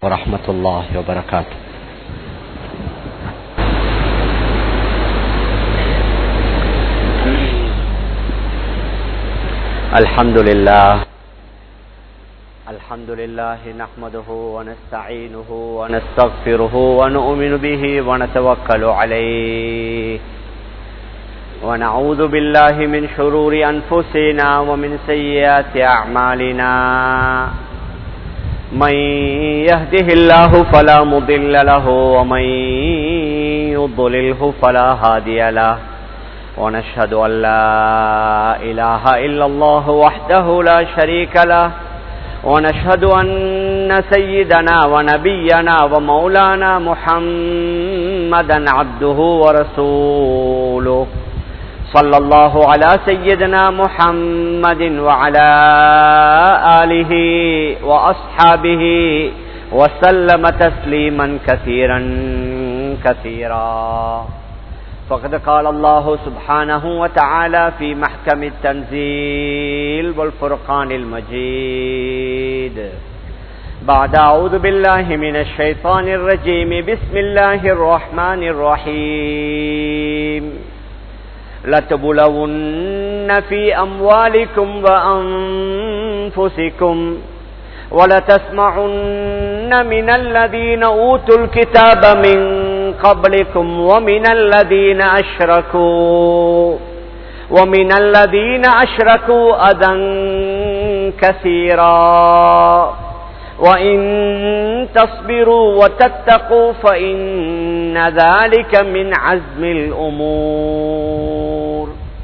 ورحمة الله وبركاته الحمد لله الحمد لله نحمده ونستعينه ونستغفره ونؤمن به ونتوكل عليه ونعوذ بالله من شرور أنفسنا ومن سيئات أعمالنا من يهده الله فلا مضل له ومن يضلله فلا هادي له ونشهد أن لا إله إلا الله وحده لا شريك له ونشهد أن سيدنا ونبينا ومولانا محمدا عبده ورسوله صلى الله على سيدنا محمد وعلى آله وأصحابه وسلم تسليما كثيرا كثيرا فقد قال الله سبحانه وتعالى في محكم التنزيل والفرقان المجيد بعد أعوذ بالله من الشيطان الرجيم بسم الله الرحمن الرحيم لتبلون في أموالكم وأنفسكم ولتسمعن من الذين أوتوا الكتاب من قبلكم ومن الذين أشركوا ومن الذين أشركوا أذى كثيرا وإن تصبروا وتتقوا فإن ذلك من عزم الأمور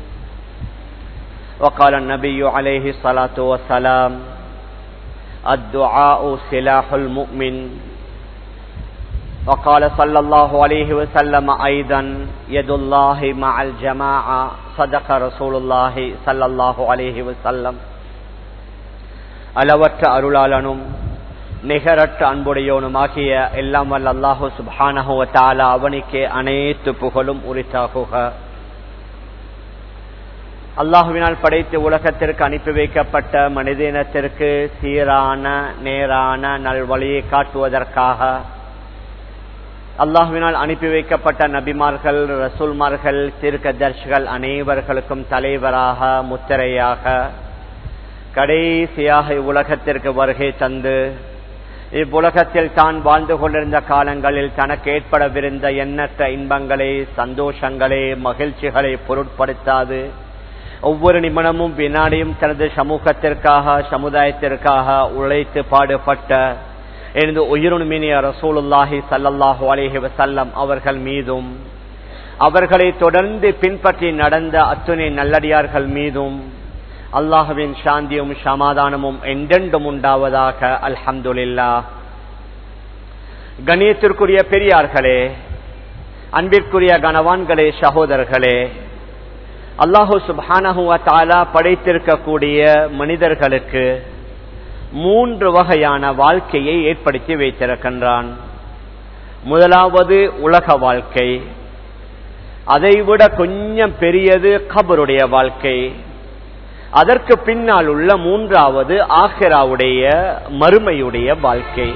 وقال النبي عليه الصلاة والسلام الدعاء سلاح المؤمن وقال صلى الله عليه وسلم أيضا يد الله مع الجماعة صدق رسول الله صلى الله عليه وسلم அளவற்ற அருளாளனும் நிகரற்ற அன்புடையோனுமாகிய எல்லாம் வல்ல அல்லாஹு சுபானஹுவ தாலா அவனுக்கே அனைத்து புகழும் உரித்தாகுக அல்லாஹுவினால் படைத்து உலகத்திற்கு அனுப்பி வைக்கப்பட்ட மனிதனத்திற்கு சீரான நேரான நல்வழியை காட்டுவதற்காக அல்லாஹுவினால் அனுப்பி வைக்கப்பட்ட நபிமார்கள் ரசூல்மார்கள் தீர்க்கதர்ஷிகள் அனைவர்களுக்கும் தலைவராக முத்திரையாக கடைசியாக இவ்வுலகத்திற்கு வருகை தந்து இவ்வுலகத்தில் தான் வாழ்ந்து கொண்டிருந்த காலங்களில் தனக்கு ஏற்படவிருந்த எண்ணற்ற இன்பங்களை சந்தோஷங்களை மகிழ்ச்சிகளை பொருட்படுத்தாது ஒவ்வொரு நிமிடமும் வினாடியும் தனது சமூகத்திற்காக சமுதாயத்திற்காக உழைத்து பாடுபட்ட எனது உயிருமினிய ரசூலுல்லாஹி சல்லல்லாஹு அலேஹி வசல்லம் அவர்கள் மீதும் அவர்களை தொடர்ந்து பின்பற்றி நடந்த அத்துணை நல்லடியார்கள் மீதும் அல்லாஹுவின் சாந்தியும் சமாதானமும் என்றென்றும் உண்டாவதாக அல்ஹம்துல்லா கணியத்திற்குரிய பெரியார்களே அன்பிற்குரிய கனவான்களே சகோதரர்களே அல்லாஹு சுபானஹுவத்தாலா படைத்திருக்கக்கூடிய மனிதர்களுக்கு மூன்று வகையான வாழ்க்கையை ஏற்படுத்தி வைத்திருக்கின்றான் முதலாவது உலக வாழ்க்கை அதைவிட கொஞ்சம் பெரியது கபருடைய வாழ்க்கை அதற்கு பின்னால் உள்ள மூன்றாவது ஆஹிராவுடைய மறுமையுடைய வாழ்க்கை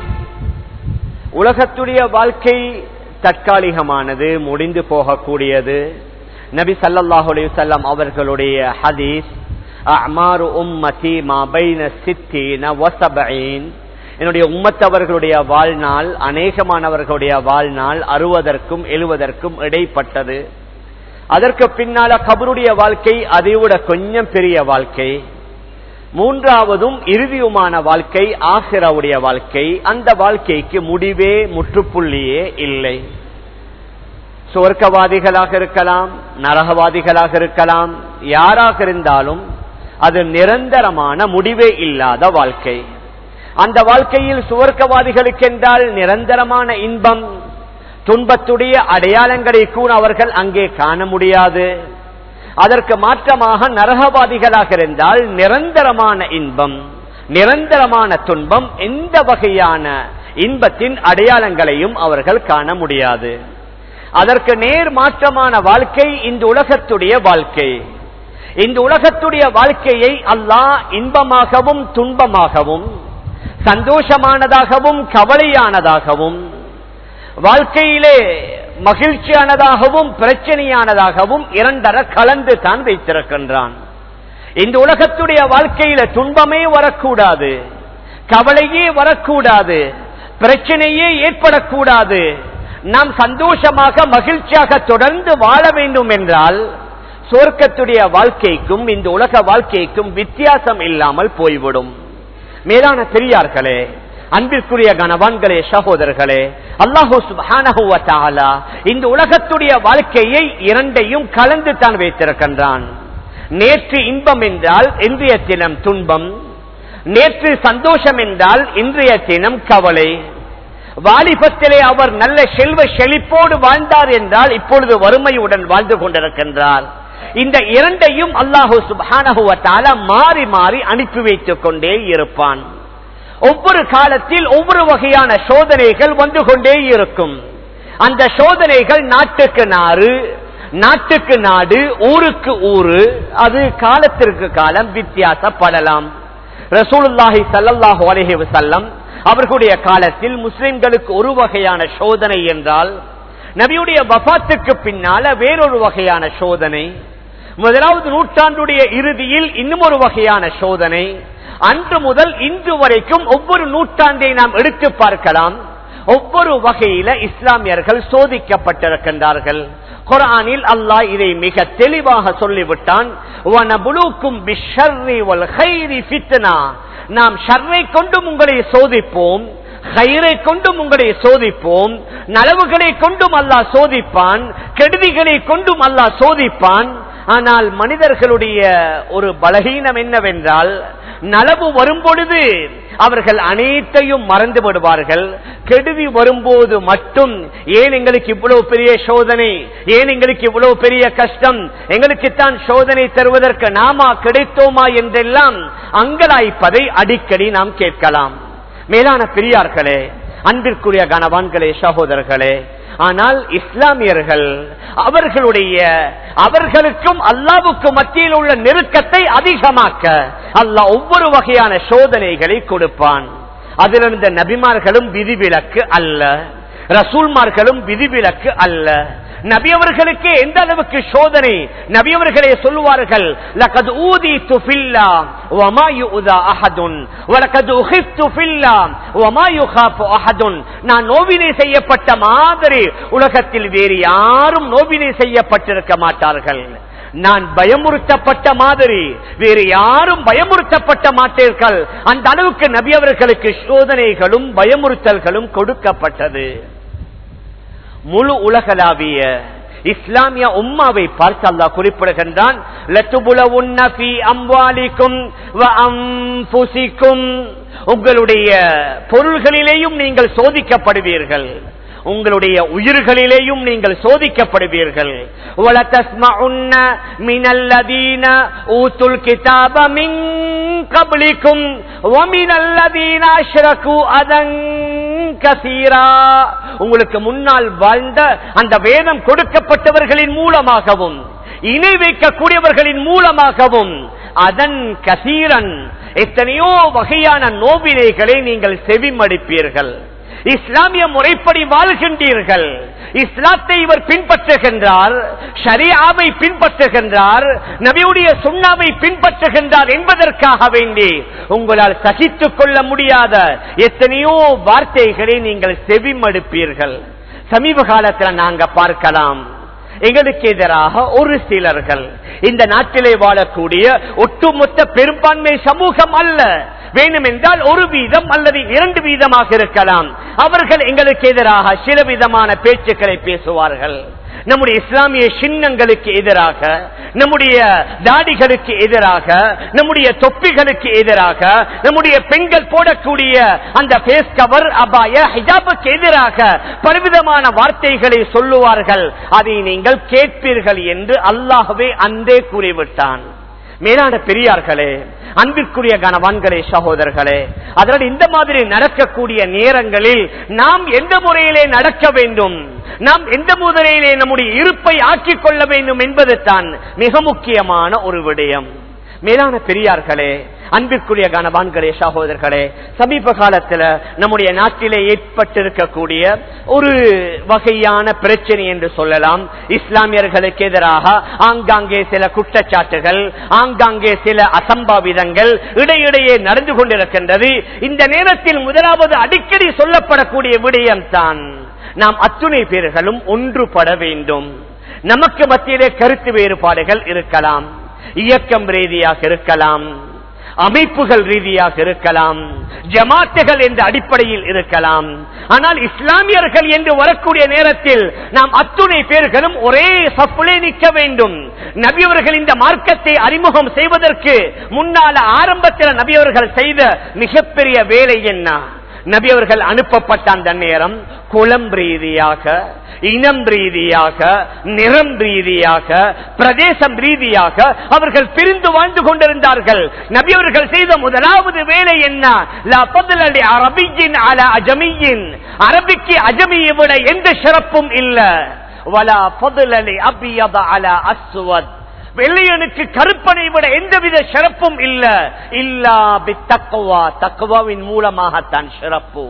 உலகத்துடைய வாழ்க்கை தற்காலிகமானது முடிந்து போகக்கூடியது நபி சல்லாஹூ அலையுசல்லாம் அவர்களுடைய ஹதீஸ் அமாரு உம்மதி மாபைன சித்தீன வசபைன் என்னுடைய உம்மத்தவர்களுடைய வாழ்நாள் அநேகமானவர்களுடைய வாழ்நாள் அறுபதற்கும் எழுவதற்கும் இடைப்பட்டது அதற்கு பின்னால கபருடைய வாழ்க்கை அதைவிட கொஞ்சம் பெரிய வாழ்க்கை மூன்றாவதும் இறுதியுமான வாழ்க்கை ஆசிராவுடைய வாழ்க்கை அந்த வாழ்க்கைக்கு முடிவே முற்றுப்புள்ளியே இல்லை சுவர்க்கவாதிகளாக இருக்கலாம் நரகவாதிகளாக இருக்கலாம் யாராக இருந்தாலும் அது நிரந்தரமான முடிவே இல்லாத வாழ்க்கை அந்த வாழ்க்கையில் சுவர்க்கவாதிகளுக்கு என்றால் நிரந்தரமான இன்பம் துன்பத்துடைய அடையாளங்களை கூட அவர்கள் அங்கே காண முடியாது அதற்கு மாற்றமாக நரகவாதிகளாக இருந்தால் நிரந்தரமான இன்பம் நிரந்தரமான துன்பம் எந்த வகையான இன்பத்தின் அடையாளங்களையும் அவர்கள் காண முடியாது அதற்கு நேர் மாற்றமான வாழ்க்கை இந்த உலகத்துடைய வாழ்க்கை இந்த உலகத்துடைய வாழ்க்கையை அல்லாஹ் இன்பமாகவும் துன்பமாகவும் சந்தோஷமானதாகவும் கவலையானதாகவும் வாழ்க்கையிலே மகிழ்ச்சியானதாகவும் பிரச்சனையானதாகவும் இரண்டர கலந்து தான் வைத்திருக்கின்றான் இந்த உலகத்துடைய வாழ்க்கையில துன்பமே வரக்கூடாது கவலையே வரக்கூடாது பிரச்சனையே ஏற்படக்கூடாது நாம் சந்தோஷமாக மகிழ்ச்சியாக தொடர்ந்து வாழ வேண்டும் என்றால் சொர்க்கத்துடைய வாழ்க்கைக்கும் இந்த உலக வாழ்க்கைக்கும் வித்தியாசம் இல்லாமல் போய்விடும் மேலான பெரியார்களே அன்பிற்குரிய கணவான்களே சகோதரர்களே அல்லாஹூ சுபானஹுவத்தாலா இந்த உலகத்துடைய வாழ்க்கையை இரண்டையும் கலந்து தான் வைத்திருக்கின்றான் நேற்று இன்பம் என்றால் இன்றைய தினம் துன்பம் நேற்று சந்தோஷம் என்றால் இன்றைய தினம் கவலை வாலிபத்திலே அவர் நல்ல செல்வ செழிப்போடு வாழ்ந்தார் என்றால் இப்பொழுது வறுமையுடன் வாழ்ந்து கொண்டிருக்கின்றார் இந்த இரண்டையும் அல்லாஹூ சுபானஹுவத்தால மாறி மாறி அனுப்பி வைத்துக் கொண்டே இருப்பான் ஒவ்வொரு காலத்தில் ஒவ்வொரு வகையான சோதனைகள் வந்து கொண்டே இருக்கும் அந்த சோதனைகள் நாட்டுக்கு நாறு நாட்டுக்கு நாடு ஊருக்கு ஊரு அது காலத்திற்கு காலம் வித்தியாசப்படலாம் ரசூலுல்லாஹி சல்லாஹூ அலஹி வசல்லம் அவர்களுடைய காலத்தில் முஸ்லிம்களுக்கு ஒரு வகையான சோதனை என்றால் நபியுடைய வபாத்துக்கு பின்னால வேறொரு வகையான சோதனை முதலாவது நூற்றாண்டுடைய இறுதியில் இன்னும் ஒரு வகையான சோதனை அன்று முதல் இன்று வரைக்கும் ஒவ்வொரு நூற்றாண்டை நாம் எடுத்து பார்க்கலாம் ஒவ்வொரு வகையில இஸ்லாமியர்கள் சோதிக்கப்பட்டிருக்கின்றார்கள் குரானில் அல்லாஹ் இதை மிக தெளிவாக சொல்லிவிட்டான் நாம் ஷர்ரை கொண்டும் உங்களை சோதிப்போம் கயிறை கொண்டும் உங்களை சோதிப்போம் நலவுகளை கொண்டும் அல்லாஹ் சோதிப்பான் கெடுதிகளை கொண்டும் அல்லாஹ் சோதிப்பான் ஆனால் மனிதர்களுடைய ஒரு பலகீனம் என்னவென்றால் நலவு வரும்பொழுது அவர்கள் அனைத்தையும் மறந்து விடுவார்கள் கெடுதி வரும்போது மட்டும் ஏன் எங்களுக்கு இவ்வளவு பெரிய சோதனை ஏன் எங்களுக்கு இவ்வளவு பெரிய கஷ்டம் எங்களுக்குத்தான் சோதனை தருவதற்கு நாமா கிடைத்தோமா என்றெல்லாம் அங்கலாய்ப்பதை அடிக்கடி நாம் கேட்கலாம் மேலான பெரியார்களே அன்பிற்குரிய கணவான்களே சகோதரர்களே ஆனால் இஸ்லாமியர்கள் அவர்களுடைய அவர்களுக்கும் அல்லாவுக்கும் மத்தியில் உள்ள நெருக்கத்தை அதிகமாக்க அல்லாஹ் ஒவ்வொரு வகையான சோதனைகளை கொடுப்பான் அதிலிருந்த நபிமார்களும் விதிவிலக்கு அல்ல ரசூல்மார்களும் விதிவிலக்கு அல்ல நபியவர்களுக்கு எந்த அளவுக்கு சோதனை நபியவர்களே சொல்லுவார்கள் லகது ஊதி துஃபில்லா வமா யுதா அஹதுன் வலகது உஹித்து ஃபில்லா வமா யுகாஃபு அஹதுன் நான் நோவினை செய்யப்பட்ட மாதிரி உலகத்தில் வேறு யாரும் நோவினை செய்யப்பட்டிருக்க மாட்டார்கள் நான் பயமுறுத்தப்பட்ட மாதிரி வேறு யாரும் பயமுறுத்தப்பட்ட மாட்டீர்கள் அந்த அளவுக்கு நபி அவர்களுக்கு சோதனைகளும் பயமுறுத்தல்களும் கொடுக்கப்பட்டது முழு உலகளாவிய இஸ்லாமிய உம்மாவை பார்த்து அல்லாஹ் குறிப்பிடுகின்றான் உங்களுடைய பொருள்களிலேயும் நீங்கள் சோதிக்கப்படுவீர்கள் உங்களுடைய உயிர்களிலேயும் நீங்கள் சோதிக்கப்படுவீர்கள் உங்களுக்கு முன்னால் வாழ்ந்த அந்த வேதம் கொடுக்கப்பட்டவர்களின் மூலமாகவும் இணை வைக்கக்கூடியவர்களின் மூலமாகவும் அதன் கசீரன் எத்தனையோ வகையான நோவினைகளை நீங்கள் செவிமடிப்பீர்கள் இஸ்லாமிய முறைப்படி வாழ்கின்றீர்கள் இஸ்லாத்தை இவர் பின்பற்றுகின்றார் ஷரியாவை பின்பற்றுகின்றார் நபியுடைய சுண்ணாவை பின்பற்றுகின்றார் என்பதற்காக வேண்டி உங்களால் சகித்துக் கொள்ள முடியாத எத்தனையோ வார்த்தைகளை நீங்கள் செவிமடுப்பீர்கள் சமீப காலத்தில் நாங்க பார்க்கலாம் எங்களுக்கு எதிராக ஒரு சிலர்கள் இந்த நாட்டிலே வாழக்கூடிய ஒட்டுமொத்த பெரும்பான்மை சமூகம் அல்ல வேணும் என்றால் ஒரு வீதம் அல்லது இரண்டு வீதமாக இருக்கலாம் அவர்கள் எங்களுக்கு எதிராக சில விதமான பேச்சுக்களை பேசுவார்கள் நம்முடைய இஸ்லாமிய சின்னங்களுக்கு எதிராக நம்முடைய தாடிகளுக்கு எதிராக நம்முடைய தொப்பிகளுக்கு எதிராக நம்முடைய பெண்கள் போடக்கூடிய அந்த பேஸ் கவர் அபாய ஹிஜாபுக்கு எதிராக பலவிதமான வார்த்தைகளை சொல்லுவார்கள் அதை நீங்கள் கேட்பீர்கள் என்று அல்லாஹவே அன்றே கூறிவிட்டான் மேலான பெரியார்களே அன்பிற்குரிய கணவான்களே சகோதரர்களே அதனால் இந்த மாதிரி நடக்கக்கூடிய நேரங்களில் நாம் எந்த முறையிலே நடக்க வேண்டும் நாம் எந்த முறையிலே நம்முடைய இருப்பை ஆக்கிக் கொள்ள வேண்டும் என்பது தான் மிக முக்கியமான ஒரு விடயம் மேலான பெரியார்களே அன்பிற்குரிய கனவான்களே சகோதரர்களே சமீப காலத்துல நம்முடைய நாட்டிலே ஏற்பட்டிருக்கக்கூடிய ஒரு வகையான பிரச்சனை என்று சொல்லலாம் இஸ்லாமியர்களுக்கு எதிராக ஆங்காங்கே சில குற்றச்சாட்டுகள் ஆங்காங்கே சில அசம்பாவிதங்கள் இடையிடையே நடந்து கொண்டிருக்கின்றது இந்த நேரத்தில் முதலாவது அடிக்கடி சொல்லப்படக்கூடிய விடயம் தான் நாம் அத்துணை பேர்களும் ஒன்றுபட வேண்டும் நமக்கு மத்தியிலே கருத்து வேறுபாடுகள் இருக்கலாம் இயக்கம் ரீதியாக இருக்கலாம் அமைப்புகள் ரீதியாக இருக்கலாம் ஜமாத்துகள் என்ற அடிப்படையில் இருக்கலாம் ஆனால் இஸ்லாமியர்கள் என்று வரக்கூடிய நேரத்தில் நாம் அத்துணை பேர்களும் ஒரே சப்புளே நிற்க வேண்டும் நபியவர்கள் இந்த மார்க்கத்தை அறிமுகம் செய்வதற்கு முன்னால ஆரம்பத்தில் நபியவர்கள் செய்த மிகப்பெரிய வேலை என்ன நபியவர்கள் அனுப்பப்பட்ட அந்த நேரம் குளம் ரீதியாக இனம் ரீதியாக நிறம் ரீதியாக பிரதேசம் ரீதியாக அவர்கள் பிரிந்து வாழ்ந்து கொண்டிருந்தார்கள் நபியவர்கள் செய்த முதலாவது வேலை என்ன அரபியின் அல அஜமியின் அரபிக்கு அஜமியை விட எந்த சிறப்பும் இல்ல வலா பொதுலி அபியத அல அஸ்வத் வெள்ளையனுக்கு கருப்பனை விட எந்தவித சிறப்பும் இல்ல இல்லா பி தக்குவா தக்குவாவின் மூலமாகத்தான் சிறப்பு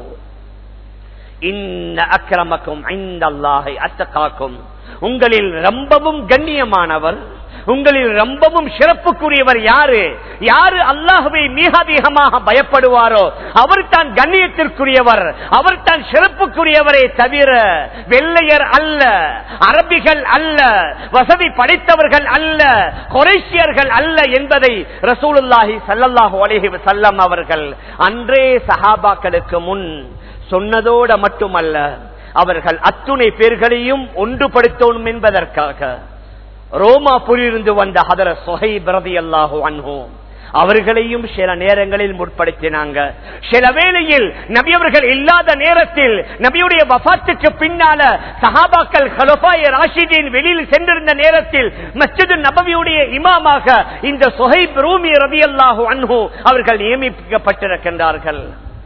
இன்ன அக்கிரமக்கும் ஐந்தல்லாஹை அத்தக்காக்கும் உங்களில் ரொம்பவும் கண்ணியமானவர் உங்களில் ரொம்பவும் சிறப்புக்குரியவர் யாரு யாரு அல்லாஹுவை மிக அதிகமாக பயப்படுவாரோ அவர் தான் கண்ணியத்திற்குரியவர் அவர் தான் சிறப்புக்குரியவரை தவிர வெள்ளையர் அல்ல அரபிகள் அல்ல வசதி படைத்தவர்கள் அல்ல குறைசியர்கள் அல்ல என்பதை ரசூலுல்லாஹி சல்லல்லாஹு அலைஹி வஸல்லம் அவர்கள் அன்றே சஹாபாக்களுக்கு முன் சொன்னதோட மட்டுமல்ல அவர்கள் அத்துணை பேர்களையும் ஒன்றுபடுத்தணும் என்பதற்காக ரோமாபுரியிலிருந்து வந்த ஹதர சொஹை பிரதி அல்லாஹு அன்ஹோம் அவர்களையும் சில நேரங்களில் முற்படுத்தினாங்க சில வேளையில் நபியவர்கள் இல்லாத நேரத்தில் நபியுடைய வபாத்துக்கு பின்னால சஹாபாக்கள் ஹலோபாய ராஷிதின் வெளியில் சென்றிருந்த நேரத்தில் மஸ்ஜிது நபவியுடைய இமாமாக இந்த சொஹைப் ரூமி ரவி அல்லாஹு அன்ஹு அவர்கள் நியமிக்கப்பட்டிருக்கின்றார்கள்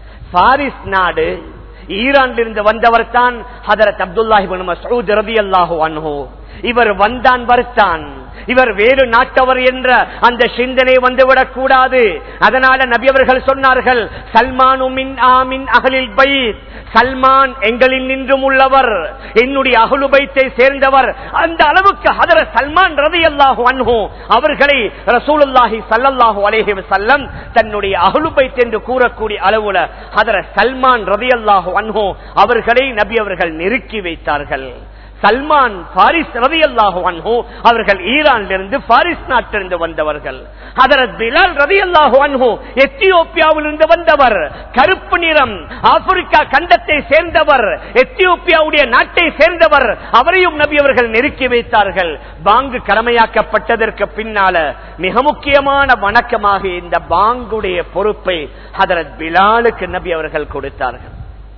பாரிஸ் நாடு ஈரானிலிருந்து வந்தவர் தான் ஹதரத் அப்துல்லாஹி மசூத் ரதி அல்லாஹு அன்ஹு இவர் வந்தான் வருத்தான் இவர் வேறு நாட்டவர் என்ற அந்த சிந்தனை வந்துவிடக் கூடாது அதனால நபியவர்கள் சொன்னார்கள் சல்மான் அகலில் பைத் சல்மான் எங்களில் நின்றும் உள்ளவர் என்னுடைய அகலு பைத்தை சேர்ந்தவர் அந்த அளவுக்கு ஹதர சல்மான் ரவி அல்லாஹு அன்ஹோ அவர்களை ரசூலுல்லாஹி சல்லல்லாஹு அலேஹி வசல்லம் தன்னுடைய அகலு பைத் என்று கூறக்கூடிய அளவுல ஹதர சல்மான் ரவி அல்லாஹு அன்ஹோ அவர்களை நபி அவர்கள் நெருக்கி வைத்தார்கள் சல்மான் பாரிஸ் ரவி அல்லாஹு அன்ஹோ அவர்கள் ஈரானிலிருந்து பாரிஸ் நாட்டிலிருந்து வந்தவர்கள் ஹதரத் பிலால் ரவி அல்லாஹு அன்ஹோ எத்தியோப்பியாவிலிருந்து வந்தவர் கருப்பு நிறம் ஆப்பிரிக்கா கண்டத்தை சேர்ந்தவர் எத்தியோப்பியாவுடைய நாட்டை சேர்ந்தவர் அவரையும் நபி அவர்கள் நெருக்கி வைத்தார்கள் பாங்கு கடமையாக்கப்பட்டதற்கு பின்னால மிக முக்கியமான வணக்கமாக இந்த பாங்குடைய பொறுப்பை ஹதரத் பிலாலுக்கு நபி அவர்கள் கொடுத்தார்கள்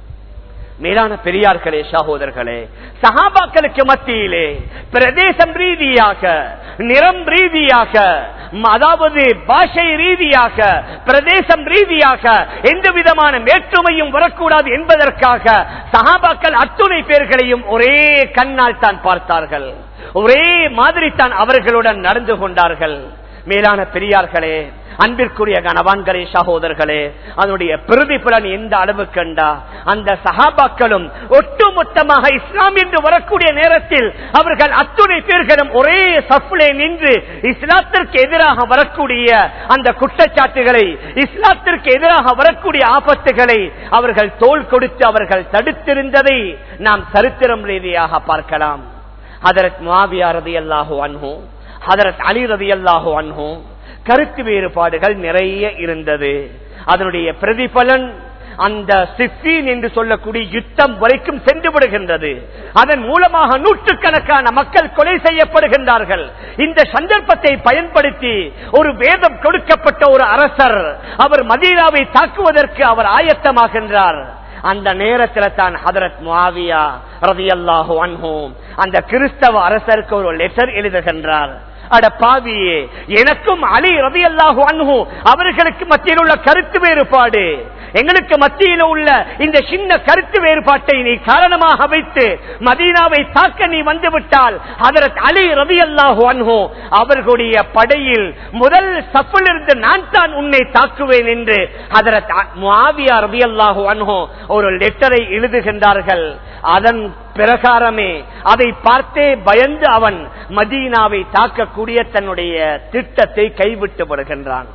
மேலான பெரியார்களே சகோதரர்களே சகாபாக்களுக்கு மத்தியிலே பிரதேசம் ரீதியாக நிறம் ரீதியாக அதாவது பாஷை ரீதியாக பிரதேசம் ரீதியாக எந்த விதமான வேற்றுமையும் வரக்கூடாது என்பதற்காக சகாபாக்கள் அத்துணை பேர்களையும் ஒரே கண்ணால் தான் பார்த்தார்கள் ஒரே மாதிரி தான் அவர்களுடன் நடந்து கொண்டார்கள் மேலான பெரியார்களே அன்பிற்குரிய கணவான்களே சகோதரர்களே அதனுடைய பிரதிபலன் எந்த அளவு கண்டா அந்த சகாபாக்களும் ஒட்டுமொத்தமாக இஸ்லாம் என்று வரக்கூடிய நேரத்தில் அவர்கள் அத்துணை பேர்களும் ஒரே சஃப்லே நின்று இஸ்லாத்திற்கு எதிராக வரக்கூடிய அந்த குற்றச்சாட்டுகளை இஸ்லாத்திற்கு எதிராக வரக்கூடிய ஆபத்துகளை அவர்கள் தோல் கொடுத்து அவர்கள் தடுத்திருந்ததை நாம் சரித்திரம் ரீதியாக பார்க்கலாம் ஹதரத் மாவியா ரதி அல்லாஹூ அன்ஹூ ஹதரத் அலி ரதி அல்லாஹூ அன்ஹூ கருத்து வேறுபாடுகள் நிறைய இருந்தது அதனுடைய பிரதிபலன் அந்த சிஃபீன் என்று சொல்லக்கூடிய யுத்தம் வரைக்கும் சென்று விடுகின்றது அதன் மூலமாக நூற்றுக்கணக்கான மக்கள் கொலை செய்யப்படுகின்றார்கள் இந்த சந்தர்ப்பத்தை பயன்படுத்தி ஒரு வேதம் கொடுக்கப்பட்ட ஒரு அரசர் அவர் மதீனாவை தாக்குவதற்கு அவர் ஆயத்தமாகின்றார் அந்த நேரத்தில் தான் ஹதரத் முவியா ரதி அல்லாஹு அன்ஹோம் அந்த கிறிஸ்தவ அரசருக்கு ஒரு லெட்டர் எழுதுகின்றார் அட பாவியே எனக்கும் அலி ரவி அல்லாஹு அன்ஹு அவர்களுக்கு மத்தியில் உள்ள கருத்து வேறுபாடு எங்களுக்கு மத்தியில் உள்ள இந்த சின்ன கருத்து வேறுபாட்டை நீ காரணமாக வைத்து மதீனாவை தாக்க நீ வந்துவிட்டால் அதற்கு அலி ரவி அல்லாஹு அன்ஹோ அவர்களுடைய படையில் முதல் சப்பில் இருந்து நான் தான் உன்னை தாக்குவேன் என்று அதற்கு முஆவியா ரவி அல்லாஹு அன்ஹோ ஒரு லெட்டரை எழுதுகின்றார்கள் அதன் பிரகாரமே அதை பார்த்தே பயந்து அவன் மதீனாவை தாக்கக்கூடிய தன்னுடைய திட்டத்தை கைவிட்டு வருகின்றான்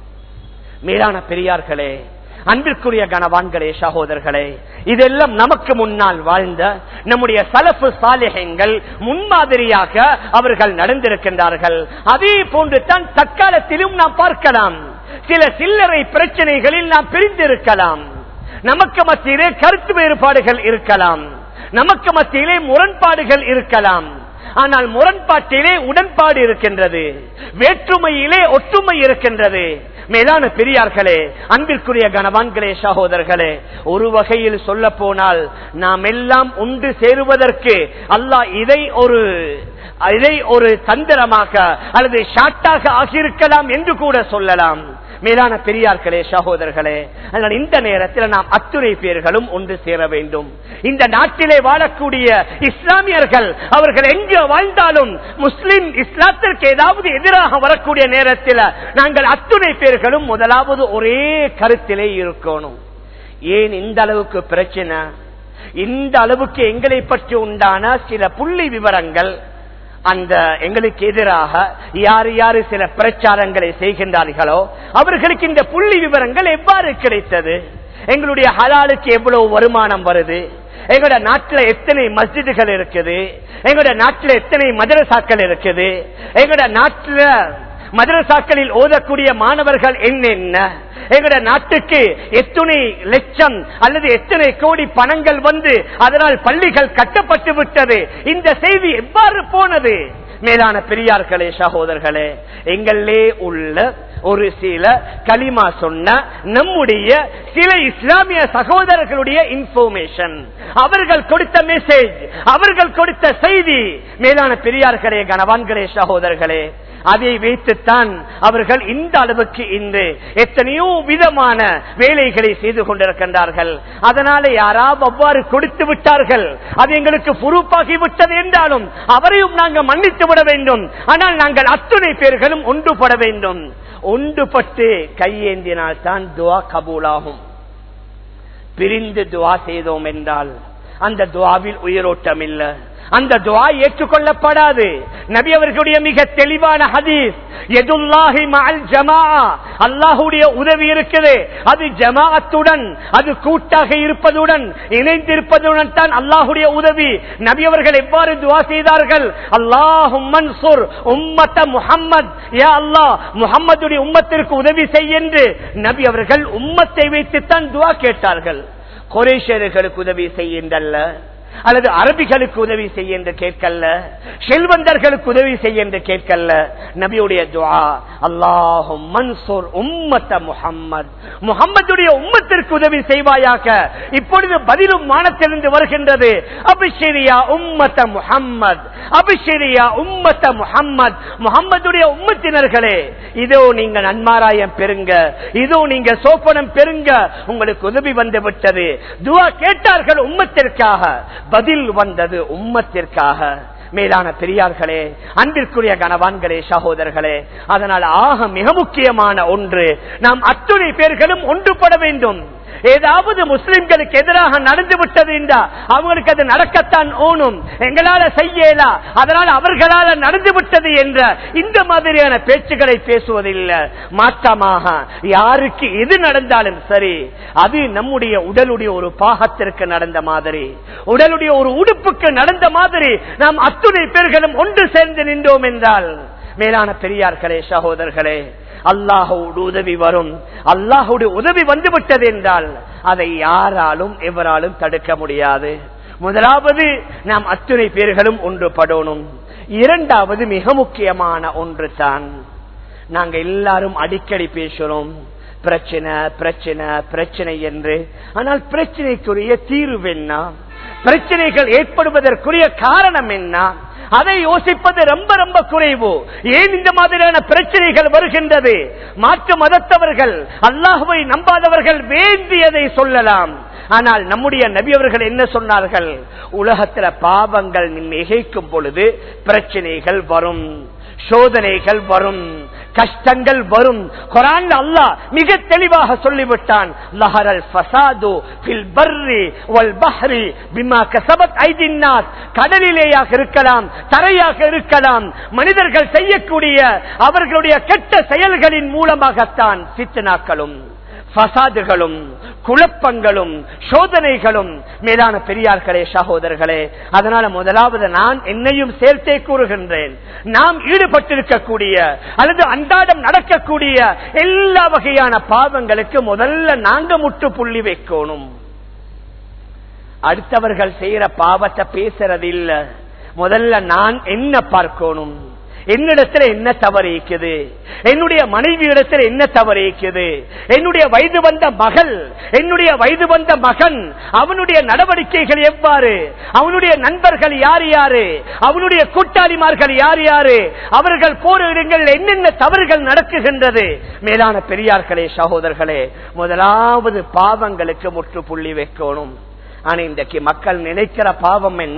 மேலான பெரியார்களே அன்பிற்குரிய கனவான்களே சகோதரர்களே இதெல்லாம் நமக்கு முன்னால் வாழ்ந்த நம்முடைய சலப்பு சாலைகள் முன்மாதிரியாக அவர்கள் நடந்திருக்கின்றார்கள் அதே போன்று தான் தற்காலத்திலும் நாம் பார்க்கலாம் சில சில்லறை பிரச்சனைகளில் நாம் பிரிந்திருக்கலாம் நமக்கு மத்தியிலே கருத்து வேறுபாடுகள் இருக்கலாம் நமக்கு மத்தியிலே முரண்பாடுகள் இருக்கலாம் ஆனால் முரண்பாட்டிலே உடன்பாடு இருக்கின்றது வேற்றுமையிலே ஒற்றுமை இருக்கின்றது மேலான பெரியார்களே அன்பிற்குரிய கனவான்களே சகோதரர்களே ஒரு வகையில் சொல்ல போனால் நாம் எல்லாம் உண்டு சேருவதற்கு அல்லாஹ் இதை ஒரு இதை ஒரு தந்திரமாக அல்லது ஷாட்டாக ஆகியிருக்கலாம் என்று கூட சொல்லலாம் மேலான பெரியார்களே சகோதரர்களே அதனால் இந்த நேரத்தில் நாம் அத்துணை பேர்களும் ஒன்று சேர வேண்டும் இந்த நாட்டிலே வாழக்கூடிய இஸ்லாமியர்கள் அவர்கள் எங்கு வாழ்ந்தாலும் முஸ்லிம் இஸ்லாத்திற்கு ஏதாவது எதிராக வரக்கூடிய நேரத்தில் நாங்கள் அத்துணை பேர்களும் முதலாவது ஒரே கருத்திலே இருக்கணும் ஏன் இந்த அளவுக்கு பிரச்சனை இந்த அளவுக்கு எங்களை பற்றி உண்டான சில புள்ளி விவரங்கள் அந்த எங்களுக்கு எதிராக யார் யாரு சில பிரச்சாரங்களை செய்கின்றார்களோ அவர்களுக்கு இந்த புள்ளி விவரங்கள் எவ்வாறு கிடைத்தது எங்களுடைய ஹலாலுக்கு எவ்வளவு வருமானம் வருது எங்களோட நாட்டில் எத்தனை மஸ்ஜிதுகள் இருக்குது எங்களோட நாட்டில் எத்தனை மதரசாக்கள் இருக்குது எங்களோட நாட்டில் மதரசாக்களில் ஓதக்கூடிய மாணவர்கள் என்னென்ன எங்களோட நாட்டுக்கு எத்தனை லட்சம் அல்லது எத்தனை கோடி பணங்கள் வந்து அதனால் பள்ளிகள் கட்டப்பட்டு விட்டது இந்த செய்தி எவ்வாறு போனது மேலான பெரியார்களே சகோதரர்களே எங்களே உள்ள ஒரு சில களிமா சொன்ன நம்முடைய சில இஸ்லாமிய சகோதரர்களுடைய இன்ஃபர்மேஷன் அவர்கள் கொடுத்த மெசேஜ் அவர்கள் கொடுத்த செய்தி மேலான பெரியார்களே கனவான்களே சகோதரர்களே அதை வைத்துத்தான் அவர்கள் இந்த அளவுக்கு இன்று எத்தனையோ விதமான வேலைகளை செய்து கொண்டிருக்கின்றார்கள் அதனால யாராவது அவ்வாறு கொடுத்து விட்டார்கள் அது எங்களுக்கு பொறுப்பாகி விட்டது என்றாலும் அவரையும் நாங்கள் மன்னித்து விட வேண்டும் ஆனால் நாங்கள் அத்துணை பேர்களும் ஒன்றுபட வேண்டும் ஒன்றுபட்டு கையேந்தினால் தான் துவா கபூலாகும் பிரிந்து துவா செய்தோம் என்றால் அந்த துவாவில் உயிரோட்டம் இல்லை அந்த துவா ஏற்றுக்கொள்ளப்படாது நபி அவர்களுடைய மிக தெளிவான ஹதீஸ் எதுல்லாஹி மஅல் ஜமா அல்லாஹுடைய உதவி இருக்குது அது ஜமாஅத்துடன் அது கூட்டாக இருப்பதுடன் இணைந்திருப்பதுடன் தான் அல்லாஹுடைய உதவி நபி அவர்கள் எவ்வாறு துவா செய்தார்கள் அல்லாஹும் மன்சூர் உம்மத்த முஹம்மத் யா அல்லாஹ் முஹம்மதுடைய உம்மத்திற்கு உதவி செய் என்று நபி அவர்கள் உம்மத்தை வைத்துத்தான் துவா கேட்டார்கள் குரேஷர்களுக்கு உதவி செய்கின்றல்ல அல்லது அரபிகளுக்கு உதவி செய்ய என்று கேட்கல்ல செல்வந்தர்களுக்கு உதவி செய்ய என்று கேட்கல்ல நபியுடைய துவா அல்லாஹும் மன்சூர் உம்மத்த முஹம்மத் முகம்மதுடைய உம்மத்திற்கு உதவி செய்வாயாக இப்பொழுது பதிலும் வானத்திலிருந்து வருகின்றது அபிஷேரியா உம்மத்த முஹம்மத் அபிஷேரியா உம்மத்த முஹம்மத் முகம்மதுடைய உம்மத்தினர்களே இதோ நீங்க நன்மாராயம் பெறுங்க இதோ நீங்க சோப்பனம் பெறுங்க உங்களுக்கு உதவி வந்து விட்டது துவா கேட்டார்கள் உம்மத்திற்காக பதில் வந்தது உம்மத்திற்காக மேலான பெரியார்களே அன்பிற்குரிய கணவான்களே சகோதரர்களே அதனால் ஆக மிக முக்கியமான ஒன்று நாம் அத்துணை பேர்களும் ஒன்றுபட வேண்டும் ஏதாவது முஸ்லிம்களுக்கு எதிராக நடந்து விட்டது என்றா அவங்களுக்கு அது நடக்கத்தான் ஓணும் எங்களால செய்யலா அதனால் அவர்களால் நடந்து விட்டது என்ற இந்த மாதிரியான பேச்சுகளை பேசுவதில்லை மாற்றமாக யாருக்கு எது நடந்தாலும் சரி அது நம்முடைய உடலுடைய ஒரு பாகத்திற்கு நடந்த மாதிரி உடலுடைய ஒரு உடுப்புக்கு நடந்த மாதிரி நாம் அத்துணை பேர்களும் ஒன்று சேர்ந்து நின்றோம் என்றால் மேலான பெரியார்களே சகோதரர்களே அல்லாஹோடு உதவி வரும் அல்லாஹோடு உதவி வந்துவிட்டது என்றால் அதை யாராலும் எவராலும் தடுக்க முடியாது முதலாவது நாம் அத்துணை பேர்களும் ஒன்றுபடணும் இரண்டாவது மிக முக்கியமான ஒன்று தான் நாங்க எல்லாரும் அடிக்கடி பேசுறோம் பிரச்சனை பிரச்சனை பிரச்சனை என்று ஆனால் பிரச்சனைக்குரிய தீர்வு என்ன பிரச்சனைகள் ஏற்படுவதற்குரிய காரணம் என்ன அதை யோசிப்பது ரொம்ப ரொம்ப குறைவு ஏன் இந்த மாதிரியான பிரச்சனைகள் வருகின்றது மாற்று மதத்தவர்கள் அல்லாஹுவை நம்பாதவர்கள் வேண்டியதை சொல்லலாம் ஆனால் நம்முடைய நபி அவர்கள் என்ன சொன்னார்கள் உலகத்துல பாவங்கள் மிகைக்கும் பொழுது பிரச்சனைகள் வரும் சோதனைகள் வரும் கஷ்டங்கள் வரும் குரான் அல்லாஹ் மிக தெளிவாக சொல்லிவிட்டான் லஹரல் ஃபசாது ஃபில் பர்ரி வல் பஹ்ரி பிமா கஸபத் ஐதின் நாஸ் கடலிலேயாக இருக்கலாம் தரையாக இருக்கலாம் மனிதர்கள் செய்யக்கூடிய அவர்களுடைய கெட்ட செயல்களின் மூலமாகத்தான் சித்தனாக்களும் பசாதுகளும் குழப்பங்களும் சோதனைகளும் மேலான பெரியார்களே சகோதரர்களே அதனால முதலாவது நான் என்னையும் சேர்த்தே கூறுகின்றேன் நாம் ஈடுபட்டிருக்கக்கூடிய அல்லது அன்றாடம் நடக்கக்கூடிய எல்லா வகையான பாவங்களுக்கு முதல்ல நாங்க முட்டு புள்ளி வைக்கணும் அடுத்தவர்கள் செய்யற பாவத்தை பேசுறது இல்ல முதல்ல நான் என்ன பார்க்கணும் என்னிடத்துல என்ன தவறு இருக்குது என்னுடைய மனைவி இடத்துல என்ன தவறு இருக்குது என்னுடைய வயது வந்த மகள் என்னுடைய வயது வந்த மகன் அவனுடைய நடவடிக்கைகள் எவ்வாறு அவனுடைய நண்பர்கள் யார் யாரு அவனுடைய கூட்டாளிமார்கள் யார் யாரு அவர்கள் போர் இடங்கள் என்னென்ன தவறுகள் நடக்குகின்றது மேலான பெரியார்களே சகோதரர்களே முதலாவது பாவங்களுக்கு முற்றுப்புள்ளி வைக்கணும் ஆனா இன்றைக்கு மக்கள் நினைக்கிற பாவம் என்ன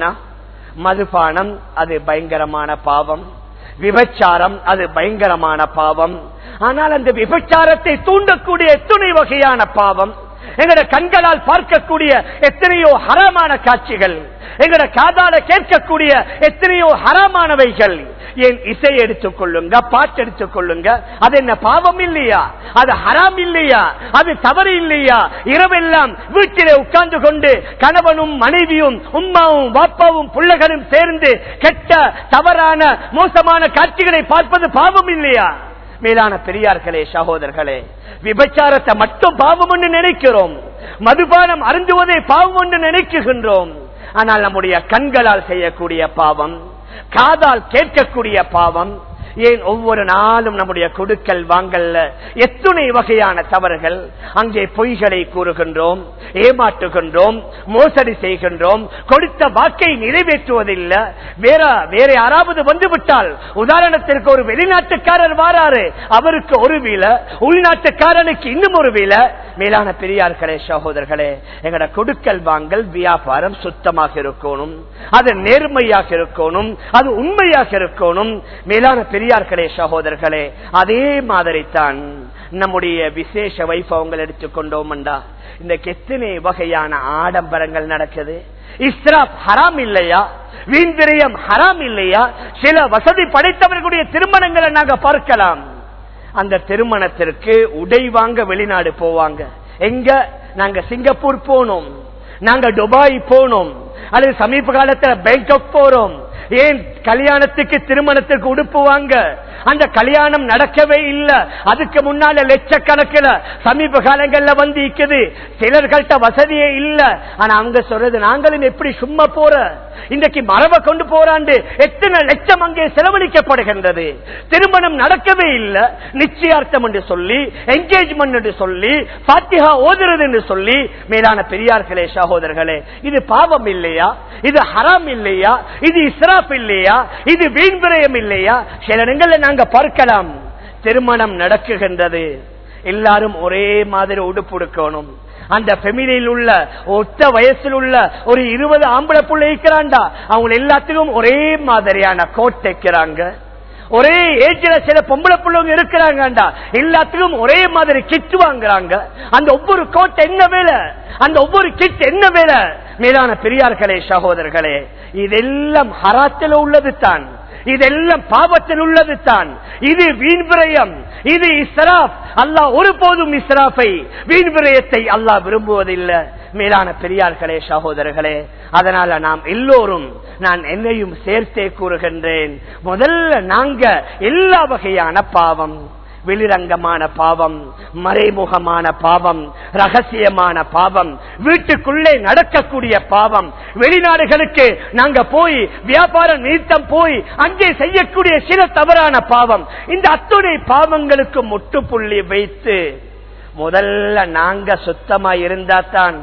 மதுபானம் அது பயங்கரமான பாவம் விபச்சாரம் அது பயங்கரமான பாவம் ஆனால் அந்த விபச்சாரத்தை தூண்டக்கூடிய எத்தனை வகையான பாவம் எங்கட கண்களால் பார்க்கக்கூடிய எத்தனையோ ஹரமான காட்சிகள் எங்கட காதால கேட்கக்கூடிய எத்தனையோ ஹரமானவைகள் ஏன் இசை எடுத்துக் கொள்ளுங்க பாட்டு எடுத்துக் கொள்ளுங்க அது என்ன பாவம் இல்லையா அது ஹராம் இல்லையா அது தவறு இல்லையா இரவெல்லாம் வீட்டிலே உட்கார்ந்து கொண்டு கணவனும் மனைவியும் உம்மாவும் வாப்பாவும் பிள்ளைகளும் சேர்ந்து கெட்ட தவறான மோசமான காட்சிகளை பார்ப்பது பாவம் இல்லையா மேலான பெரியார்களே சகோதரர்களே விபச்சாரத்தை மட்டும் பாவம் என்று நினைக்கிறோம் மதுபானம் அருந்துவதை பாவம் என்று நினைக்குகின்றோம் ஆனால் நம்முடைய கண்களால் செய்யக்கூடிய பாவம் காதால் கேட்கக்கூடிய பாவம் ஏன் ஒவ்வொரு நாளும் நம்முடைய கொடுக்கல் வாங்கல்ல எத்துணை வகையான தவறுகள் அங்கே பொய்களை கூறுகின்றோம் ஏமாற்றுகின்றோம் மோசடி செய்கின்றோம் கொடுத்த வாக்கை நிறைவேற்றுவதில்லை வேற வேற யாராவது வந்துவிட்டால் உதாரணத்திற்கு ஒரு வெளிநாட்டுக்காரர் வாராரு அவருக்கு ஒரு வீல உள்நாட்டுக்காரனுக்கு இன்னும் ஒரு வீல மேலான பெரியார்களே சகோதரர்களே எங்கட கொடுக்கல் வாங்கல் வியாபாரம் சுத்தமாக இருக்கணும் அது நேர்மையாக இருக்கணும் அது உண்மையாக இருக்கணும் மேலான பெரியார்களே சகோதரர்களே அதே மாதிரி தான் நம்முடைய விசேஷ வைபவங்கள் எடுத்துக்கொண்டோம்டா இந்த எத்தனை வகையான ஆடம்பரங்கள் நடக்குது இஸ்ராப் ஹராம் இல்லையா வீண் விரயம் ஹராம் இல்லையா சில வசதி படைத்தவர்களுடைய திருமணங்களை நாங்க பார்க்கலாம் அந்த திருமணத்திற்கு உடை வாங்க வெளிநாடு போவாங்க எங்க நாங்க சிங்கப்பூர் போனோம் நாங்க துபாய் போனோம் அல்லது சமீப காலத்துல பேங்காக் போறோம் ஏன் கல்யாணத்துக்கு திருமணத்துக்கு உடுப்பு வாங்க அந்த கல்யாணம் நடக்கவே இல்லை அதுக்கு முன்னால லட்சக்கணக்கில் சமீப காலங்கள்ல வந்து இருக்குது சிலர்கள்ட்ட வசதியே இல்ல ஆனா அவங்க சொல்றது நாங்களும் எப்படி சும்மா போற இன்றைக்கு மரபை கொண்டு போறாண்டு எத்தனை லட்சம் அங்கே செலவழிக்கப்படுகின்றது திருமணம் நடக்கவே இல்லை நிச்சயார்த்தம் என்று சொல்லி என்கேஜ்மெண்ட் என்று சொல்லி பாத்திகா ஓதுறது என்று சொல்லி மேலான பெரியார்களே சகோதரர்களே இது பாவம் இல்லையா இது ஹராம் இல்லையா இது இஸ்ராப் இல்லையா இது வீண் விரயம் இல்லையா சில இடங்கள்ல நாங்க பார்க்கலாம் திருமணம் நடக்குகின்றது எல்லாரும் ஒரே மாதிரி உடுப்பு உடுக்கணும் அந்த பெமிலியில் உள்ள ஒத்த வயசில் உள்ள ஒரு இருபது ஆம்பளை புள்ள இருக்கிறாண்டா அவங்க எல்லாத்துக்கும் ஒரே மாதிரியான கோட் தைக்கிறாங்க ஒரே ஏஜ்ல சில பொம்பளை பிள்ளைங்க இருக்கிறாங்கடா எல்லாத்துக்கும் ஒரே மாதிரி கிட் வாங்குறாங்க அந்த ஒவ்வொரு கோட் என்ன வேலை அந்த ஒவ்வொரு கிட் என்ன வேலை மேலான பெரியார்களே சகோதரர்களே இதெல்லாம் ஹராத்தில் உள்ளது தான் இதெல்லாம் பாவத்தில் உள்ளது தான் இது வீண் விரயம் இது இஸ்ராப் அல்லாஹ் ஒருபோதும் இஸ்ராஃபை வீண் விரயத்தை அல்லாஹ் விரும்புவதில்லை மேலான பெரியார்களே சகோதரர்களே அதனால நாம் எல்லோரும் நான் என்னையும் சேர்த்தே கூறுகின்றேன் முதல்ல நாங்க எல்லா வகையான பாவம் வெளிரங்கமான பாவம் மறைமுகமான பாவம் ரகசியமான பாவம் வீட்டுக்குள்ளே நடக்கக்கூடிய பாவம் வெளிநாடுகளுக்கு நாங்க போய் வியாபார நிறுத்தம் போய் அங்கே செய்யக்கூடிய சில தவறான பாவம் இந்த அத்துணை பாவங்களுக்கு முட்டுப்புள்ளி வைத்து முதல்ல நாங்க சுத்தமா இருந்தா தான்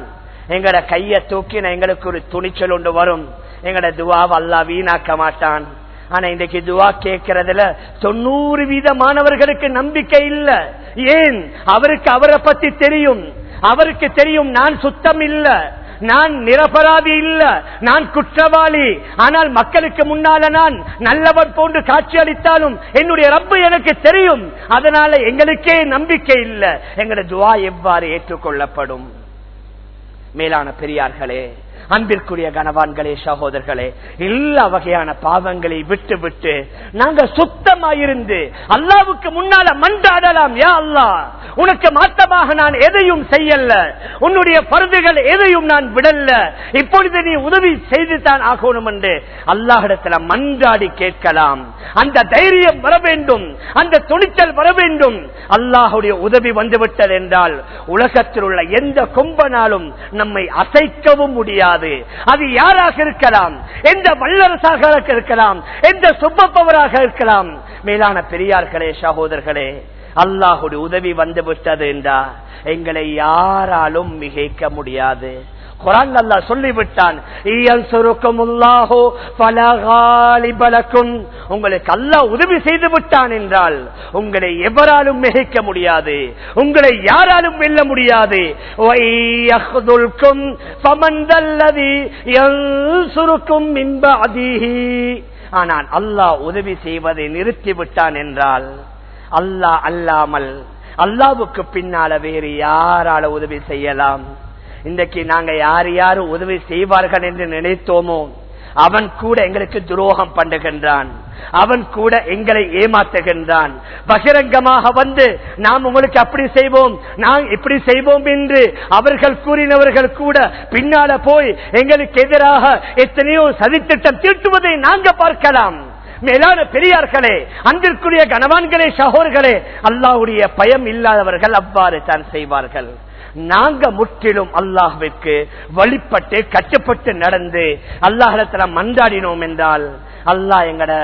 எங்கட கைய தூக்கின எங்களுக்கு ஒரு துணிச்சல் ஒன்று வரும் எங்கட துவாவை அல்லா வீணாக்க மாட்டான் ஆனா இன்றைக்கு துவா கேட்கறதுல தொண்ணூறு வீதமானவர்களுக்கு நம்பிக்கை இல்ல ஏன் அவருக்கு அவரை பத்தி தெரியும் அவருக்கு தெரியும் நான் சுத்தம் இல்ல நான் நிரபராதி இல்ல நான் குற்றவாளி ஆனால் மக்களுக்கு முன்னால நான் நல்லவன் போன்று காட்சி அளித்தாலும் என்னுடைய ரப்பு எனக்கு தெரியும் அதனால எங்களுக்கே நம்பிக்கை இல்ல எங்களுடைய துவா எவ்வாறு ஏற்றுக்கொள்ளப்படும் மேலான பெரியார்களே அன்பிற்குரிய கனவான்களே சகோதரர்களே எல்லா வகையான பாவங்களை விட்டு விட்டு நாங்க சுத்தமாயிருந்து அல்லாவுக்கு முன்னால மன்றாடலாம் யா அல்லா உனக்கு மாற்றமாக நான் எதையும் செய்யல உன்னுடைய பருதுகள் எதையும் நான் விடல இப்பொழுது நீ உதவி செய்து தான் ஆகணும் என்று அல்லாஹிடத்துல மன்றாடி கேட்கலாம் அந்த தைரியம் வர வேண்டும் அந்த துணிச்சல் வர வேண்டும் அல்லாஹுடைய உதவி வந்துவிட்டது என்றால் உலகத்தில் உள்ள எந்த கொம்பனாலும் நம்மை அசைக்கவும் முடியாது அது யாராக இருக்கலாம் எந்த வல்லரசாக இருக்கலாம் எந்த சுப்பப்பவராக இருக்கலாம் மேலான பெரியார்களே சகோதரர்களே அல்லாஹுடைய உதவி வந்து விட்டது என்றா எங்களை யாராலும் மிகைக்க முடியாது குரான் அல்லா சொல்லிவிட்டான் உங்களுக்கு அல்லாஹ் உதவி செய்து விட்டான் என்றால் உங்களை எவராலும் மிகைக்க முடியாது உங்களை யாராலும் வெல்ல முடியாது சுருக்கும் ஆனால் அல்லாஹ் உதவி செய்வதை நிறுத்திவிட்டான் என்றால் அல்லாஹ் அல்லாமல் அல்லாவுக்கு பின்னால வேறு யாரால உதவி செய்யலாம் இன்றைக்கு நாங்க யார் யாரு உதவி செய்வார்கள் என்று நினைத்தோமோ அவன் கூட எங்களுக்கு துரோகம் பண்ணுகின்றான் அவன் கூட எங்களை ஏமாத்துகின்றான் பகிரங்கமாக வந்து நாம் உங்களுக்கு அப்படி செய்வோம் நாம் இப்படி செய்வோம் என்று அவர்கள் கூறினவர்கள் கூட பின்னால போய் எங்களுக்கு எதிராக எத்தனையோ சதித்திட்டம் தீட்டுவதை நாங்க பார்க்கலாம் மேலான பெரியார்களே அன்பிற்குரிய கனவான்களே சகோர்களே அல்லாவுடைய பயம் இல்லாதவர்கள் அவ்வாறு தான் செய்வார்கள் நாங்க முற்றிலும் அல்லாஹுக்கு வழிபட்டு கட்டுப்பட்டு நடந்து அல்லாஹிடத்துல மன்றாடினோம் என்றால் அல்லாஹ் எங்கட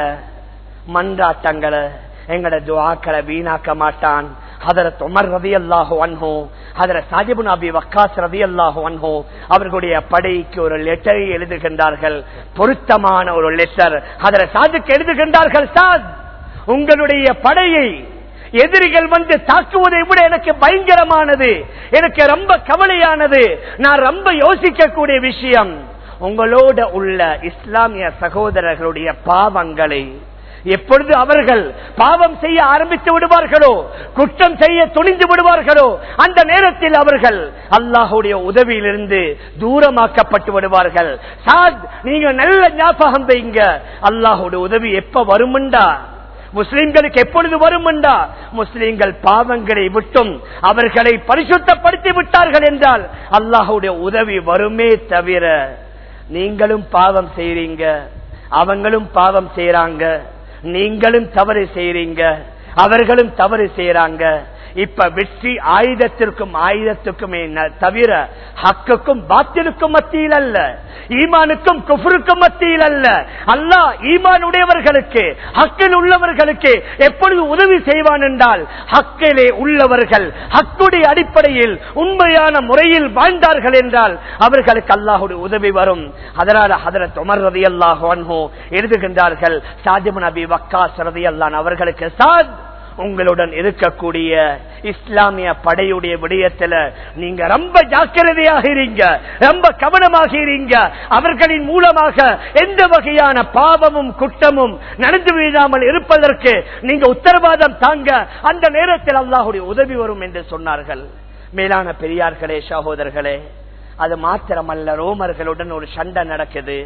மன்றாட்டங்களை எங்கட துவாக்களை வீணாக்க மாட்டான் ஹதரத் உமர் ரவி அல்லாஹு அன்ஹோ ஹதரத் சாஜிபு நபி வக்காஸ் ரவி அல்லாஹு அன்ஹோ அவர்களுடைய படைக்கு ஒரு லெட்டரை எழுதுகின்றார்கள் பொருத்தமான ஒரு லெட்டர் ஹதரத் சாதுக்கு எழுதுகின்றார்கள் சாத் உங்களுடைய படையை எதிரிகள் வந்து தாக்குவதை விட எனக்கு பயங்கரமானது எனக்கு ரொம்ப கவலையானது நான் ரொம்ப யோசிக்கக்கூடிய விஷயம் உங்களோட உள்ள இஸ்லாமிய சகோதரர்களுடைய பாவங்களை எப்பொழுது அவர்கள் பாவம் செய்ய ஆரம்பித்து விடுவார்களோ குற்றம் செய்ய துணிந்து விடுவார்களோ அந்த நேரத்தில் அவர்கள் அல்லாஹுடைய உதவியிலிருந்து தூரமாக்கப்பட்டு விடுவார்கள் சாத் நீங்க நல்ல ஞாபகம் வைங்க அல்லாஹுடைய உதவி எப்ப வருமெண்டா முஸ்லிம்களுக்கு எப்பொழுது வரும் என்றா முஸ்லிம்கள் பாவங்களை விட்டும் அவர்களை பரிசுத்தப்படுத்தி விட்டார்கள் என்றால் அல்லாஹுடைய உதவி வருமே தவிர நீங்களும் பாவம் செய்றீங்க அவங்களும் பாவம் செய்யறாங்க நீங்களும் தவறு செய்றீங்க அவர்களும் தவறு செய்யறாங்க இப்ப வெற்றி ஆயுதத்திற்கும் ஆயுதத்துக்குமே தவிர ஹக்குக்கும் பாத்திலுக்கும் மத்தியில் அல்ல ஈமானுக்கும் குஃபருக்கும் மத்தியில் அல்ல அல்லா ஈமான் உடையவர்களுக்கு ஹக்கில் உள்ளவர்களுக்கு எப்பொழுது உதவி செய்வான் என்றால் ஹக்கிலே உள்ளவர்கள் ஹக்குடைய அடிப்படையில் உண்மையான முறையில் வாழ்ந்தார்கள் என்றால் அவர்களுக்கு அல்லாஹுடைய உதவி வரும் அதனால ஹதரத் உமர் ரதி அல்லாஹ் எழுதுகின்றார்கள் சாஜிபு நபி வக்காஸ் ரதி அல்லான் அவர்களுக்கு சாத் உங்களுடன் இருக்கக்கூடிய இஸ்லாமிய படையுடைய விடயத்துல நீங்க ரொம்ப ஜாக்கிரதையாக இருங்க ரொம்ப கவனமாக இருங்க அவர்களின் மூலமாக எந்த வகையான பாவமும் குற்றமும் நடந்து விடாமல் இருப்பதற்கு நீங்க உத்தரவாதம் தாங்க அந்த நேரத்தில் அல்லாஹுடைய உதவி வரும் என்று சொன்னார்கள் மேலான பெரியார்களே சகோதரர்களே அது மாத்திரமல்ல ரோமர்களுடன் ஒரு சண்டை நடக்குது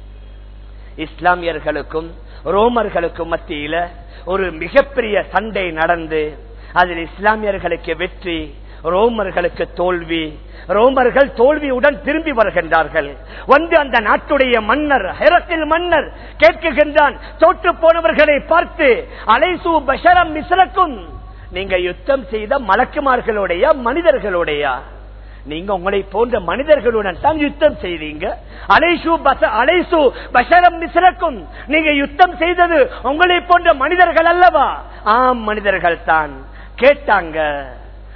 இஸ்லாமியர்களுக்கும் ரோமர்களுக்கும் மத்தியில ஒரு மிகப்பெரிய சண்டை நடந்து அதில் இஸ்லாமியர்களுக்கு வெற்றி ரோமர்களுக்கு தோல்வி ரோமர்கள் தோல்வியுடன் திரும்பி வருகின்றார்கள் வந்து அந்த நாட்டுடைய மன்னர் ஹெரத்தில் மன்னர் கேட்குகின்றான் தோற்று போனவர்களை பார்த்து அலைசு பஷரம் மிஸ்ரக்கும் நீங்க யுத்தம் செய்த மலக்குமார்களுடைய மனிதர்களுடைய நீங்க உங்களை போன்ற மனிதர்களுடன் தான் யுத்தம் செய்தீங்க அலைசு அலைசு பஷரம் மிஸ்ரக்கும் நீங்க யுத்தம் செய்தது உங்களை போன்ற மனிதர்கள் அல்லவா ஆம் மனிதர்கள் தான் கேட்டாங்க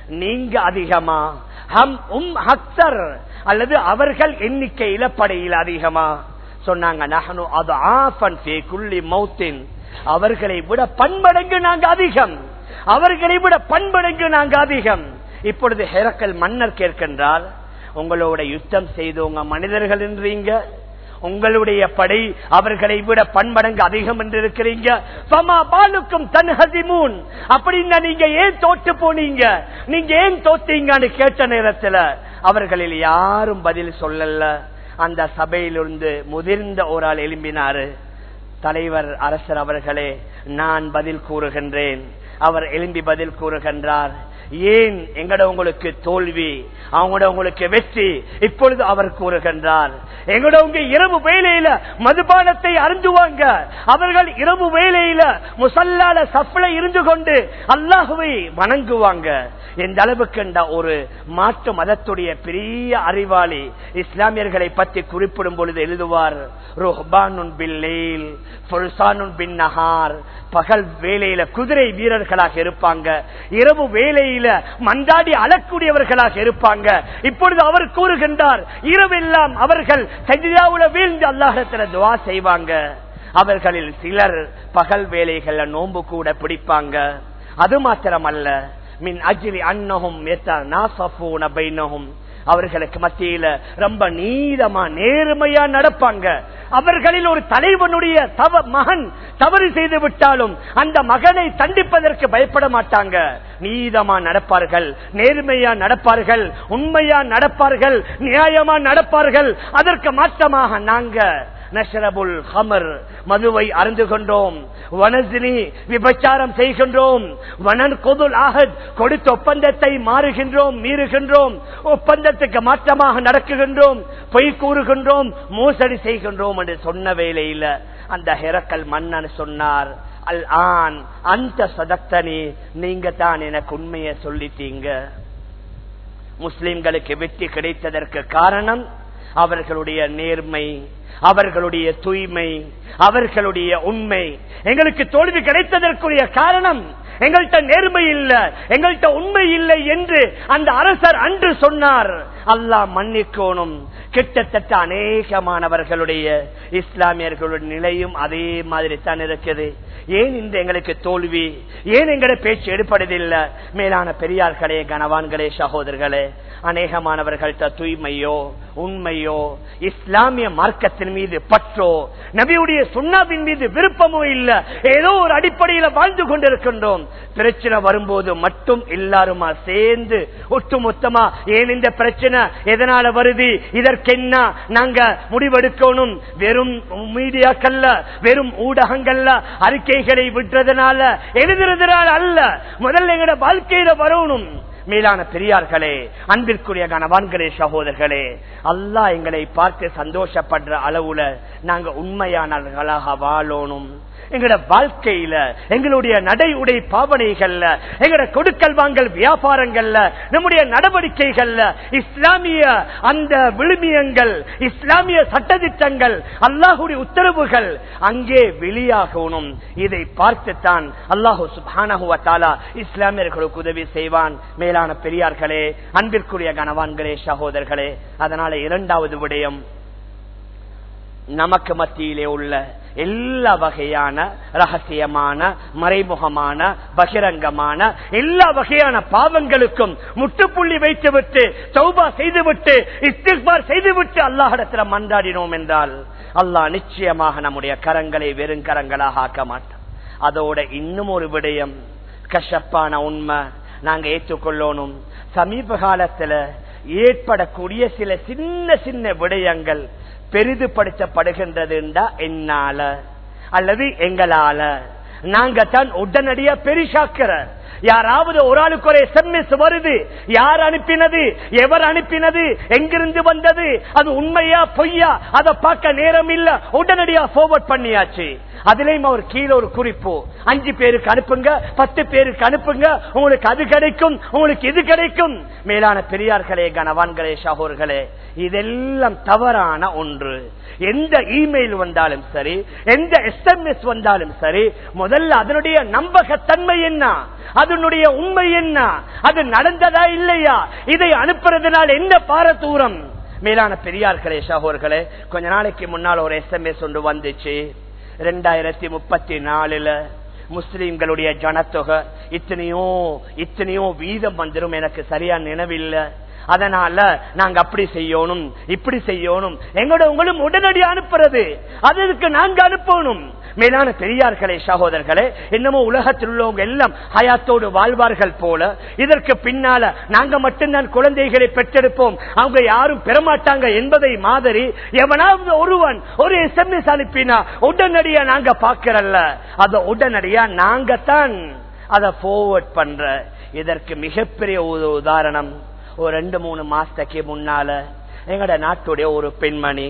நீங்க அதிகமா ஹம் உம் ஹக்சர் அல்லது அவர்கள் எண்ணிக்கையில படையில் அதிகமா சொன்னாங்க நகனு அது ஆஃபன் ஃபீ குல்லி மௌத்தின் அவர்களை விட பன்மடங்கு நாங்க அதிகம் அவர்களை விட பன்மடங்கு நாங்க அதிகம் இப்பொழுது ஹெரக்கல் மன்னர் கேட்கின்றால் உங்களோட யுத்தம் செய்தவங்க மனிதர்கள் என்றீங்க உங்களுடைய படை அவர்களை விட பன்மடங்கு அதிகம் என்று இருக்கிறீங்க ஃபமா பாலுக்கும் தன்ஹதிமூன் அப்படின்னா நீங்க ஏன் தோட்டு போனீங்க நீங்க ஏன் தோத்தீங்கன்னு கேட்ட நேரத்துல அவர்களில் யாரும் பதில் சொல்லல அந்த சபையிலிருந்து முதிர்ந்த ஒரு ஆள் எழும்பினாரு தலைவர் அரசர் அவர்களே நான் பதில் கூறுகின்றேன் அவர் எழும்பி பதில் கூறுகின்றார் ஏன் எங்கட உங்களுக்கு தோல்வி அவங்களோட உங்களுக்கு வெற்றி இப்பொழுது அவர் கூறுகின்றார் எங்கட உங்க இரவு வேலையில மதுபானத்தை அருந்துவாங்க அவர்கள் இரவு வேலையில முசல்லால சஃப்ல இருந்து கொண்டு அல்லாஹுவை வணங்குவாங்க எந்த அளவுக்கு ஒரு மாற்று மதத்துடைய பெரிய அறிவாளி இஸ்லாமியர்களை பற்றி குறிப்பிடும் பொழுது எழுதுவார் ருஹ்பானுன் பில்லேல் ஃபுல்சானுன் பின் நஹார் பகல் வேலையில குதிரை வீரர்களாக இருப்பாங்க இரவு வேலையில மந்தாடி அழக்கூடியவர்களாக இருப்பாங்க இப்பொழுது அவர் கூறுகின்றார் இரவெல்லாம் அவர்கள் சஜிதாவுல வீழ்ந்து அல்லாஹத்துல துவா செய்வாங்க அவர்களில் சிலர் பகல் வேலைகள்ல நோன்பு கூட பிடிப்பாங்க அது மாத்திரமல்ல மின் அஜிலி அன்னகும் பைனகும் அவர்களுக்கு மத்தியில ரொம்ப நீதமா நேர்மையா நடப்பாங்க அவர்களில் ஒரு தலைவனுடைய தவ மகன் தவறு செய்து விட்டாலும் அந்த மகனை தண்டிப்பதற்கு பயப்பட மாட்டாங்க நீதமா நடப்பார்கள் நேர்மையா நடப்பார்கள் உண்மையா நடப்பார்கள் நியாயமா நடப்பார்கள் அதற்கு மாற்றமாக நாங்க நஷரபுல் ஹமர் மதுவை அருந்து கொண்டோம் வனசினி விபச்சாரம் செய்கின்றோம் வனன் கொதுல் ஆகத் கொடுத்த ஒப்பந்தத்தை மாறுகின்றோம் மீறுகின்றோம் ஒப்பந்தத்துக்கு மாற்றமாக நடக்குகின்றோம் பொய் கூறுகின்றோம் மோசடி செய்கின்றோம் என்று சொன்ன வேளையில அந்த ஹெரக்கல் மன்னன் சொன்னார் அல் ஆன் அந்த சதக்தனி நீங்க தான் எனக்கு உண்மையை சொல்லிட்டீங்க முஸ்லிம்களுக்கு வெற்றி கிடைத்ததற்கு காரணம் அவர்களுடைய நேர்மை அவர்களுடைய தூய்மை அவர்களுடைய உண்மை எங்களுக்கு தோல்வி கிடைத்ததற்குரிய காரணம் எங்கள்கிட்ட நேர்மை இல்ல எங்கள்கிட்ட உண்மை இல்லை என்று அந்த அரசர் அன்று சொன்னார் அல்லாஹ் மன்னிக்கோணும் கிட்டத்தட்ட அநேகமானவர்களுடைய இஸ்லாமியர்களுடைய நிலையும் அதே மாதிரி தான் இருக்குது ஏன் இந்த எங்களுக்கு தோல்வி ஏன் எங்கட பேச்சு எடுப்பதில்லை மேலான பெரியார்களே கனவான்களே சகோதரர்களே அநேகமானவர்கள்ட்ட தூய்மையோ உண்மையோ இஸ்லாமிய மார்க்கத்தின் மீது பற்றோ நபியுடைய சுண்ணாவின் மீது விருப்பமோ இல்ல ஏதோ ஒரு அடிப்படையில வாழ்ந்து கொண்டிருக்கின்றோம் பிரச்சனை வரும்போது மட்டும் எல்லாருமா சேர்ந்து ஒட்டுமொத்தமா ஏன் இந்த பிரச்சனை எதனால வருது இதற்கென்ன நாங்க முடிவெடுக்கணும் வெறும் மீடியாக்கள்ல வெறும் ஊடகங்கள்ல அறிக்கைகளை விட்டுறதுனால எழுதுறதுனால அல்ல முதல்ல எங்கட வாழ்க்கையில வரணும் மேலான பெரியார்களே அன்பிற்குரிய கணவான்களே சகோதரர்களே அல்லாஹ் எங்களை பார்த்து சந்தோஷப்படுற அளவுல நாங்க உண்மையானவர்களாக வாழணும் எங்கட வாழ்க்கையில எங்களுடைய நடை உடை பாவனைகள்ல எங்கட கொடுக்கல் வாங்கல் வியாபாரங்கள்ல நம்முடைய நடவடிக்கைகள்ல இஸ்லாமிய அந்த விழுமியங்கள் இஸ்லாமிய சட்டத்திட்டங்கள் அல்லாஹுடைய உத்தரவுகள் அங்கே வெளியாகணும் இதை பார்த்துத்தான் அல்லாஹு சுபானகுவத்தாலா இஸ்லாமியர்களுக்கு உதவி செய்வான் மேலான பெரியார்களே அன்பிற்குரிய கனவான்களே சகோதரர்களே அதனால இரண்டாவது விடயம் நமக்கு மத்தியிலே உள்ள எல்லா வகையான ரகசியமான மறைமுகமான பகிரங்கமான எல்லா வகையான பாவங்களுக்கும் முட்டுப்புள்ளி வைத்துவிட்டு சௌபா செய்துவிட்டு இஸ்திக்பார் செய்துவிட்டு அல்லாஹிடத்துல மன்றாடினோம் என்றால் அல்லாஹ் நிச்சயமாக நம்முடைய கரங்களை வெறும் கரங்களாக ஆக்க மாட்டான் அதோட இன்னும் ஒரு விடயம் கஷப்பான உண்மை நாங்க ஏற்றுக்கொள்ளணும் சமீப காலத்துல ஏற்படக்கூடிய சில சின்ன சின்ன விடயங்கள் பெரிதுபடுத்தப்படுகின்றதுண்டா என்னால அல்லது எங்களால நாங்க தான் உடனடியா பெரிசாக்கிற யாராவது ஒரு ஆளுக்கு ஒரு எஸ்எம்எஸ் வருது யார் அனுப்பினது எவர் அனுப்பினது எங்கிருந்து வந்தது அது உண்மையா பொய்யா அதை பார்க்க நேரம் இல்ல உடனடியா போர்வர்ட் பண்ணியாச்சு அதுலயும் அவர் கீழே ஒரு குறிப்பு அஞ்சு பேருக்கு அனுப்புங்க பத்து பேருக்கு அனுப்புங்க உங்களுக்கு அது கிடைக்கும் உங்களுக்கு இது கிடைக்கும் மேலான பெரியார்களே கனவான்களே சகோர்களே இதெல்லாம் தவறான ஒன்று எந்த இமெயில் வந்தாலும் சரி எந்த எஸ்எம்எஸ் வந்தாலும் சரி முதல்ல அதனுடைய நம்பகத்தன்மை என்ன அதனுடைய உண்மை என்ன அது நடந்ததா இல்லையா இதை அனுப்புறதுனால் என்ன பாரதூரம் மேலான பெரியார்களே சகோர்களே கொஞ்ச நாளைக்கு முன்னால் ஒரு எஸ்எம்எஸ் ஒன்று வந்துச்சு ரெண்டாயிரத்தி முப்பத்தி நாலுல முஸ்லிம்களுடைய ஜனத்தொகை இத்தனையோ இத்தனையோ வீதம் வந்துடும் எனக்கு சரியா நினைவில்லை அதனால நாங்க அப்படி செய்யணும் இப்படி செய்யணும் எங்களோட உங்களும் உடனடி அனுப்புறது அதற்கு நாங்க அனுப்பணும் மேலான பெரியார்களே சகோதரர்களே என்னமோ உலகத்தில் உள்ளவங்க எல்லாம் ஹயாத்தோடு வாழ்வார்கள் போல இதற்கு பின்னால நாங்க மட்டும்தான் குழந்தைகளை பெற்றெடுப்போம் அவங்க யாரும் பெறமாட்டாங்க என்பதை மாதிரி எவனாவது ஒருவன் ஒரு எஸ்எம்எஸ் அனுப்பினா உடனடியா நாங்க பாக்கிறல்ல அத உடனடியா நாங்க தான் அதை போர்வர்ட் பண்ற இதற்கு மிகப்பெரிய ஒரு உதாரணம் ஒரு ரெண்டு மூணு மாசத்துக்கு முன்னால எங்கட நாட்டுடைய ஒரு பெண்மணி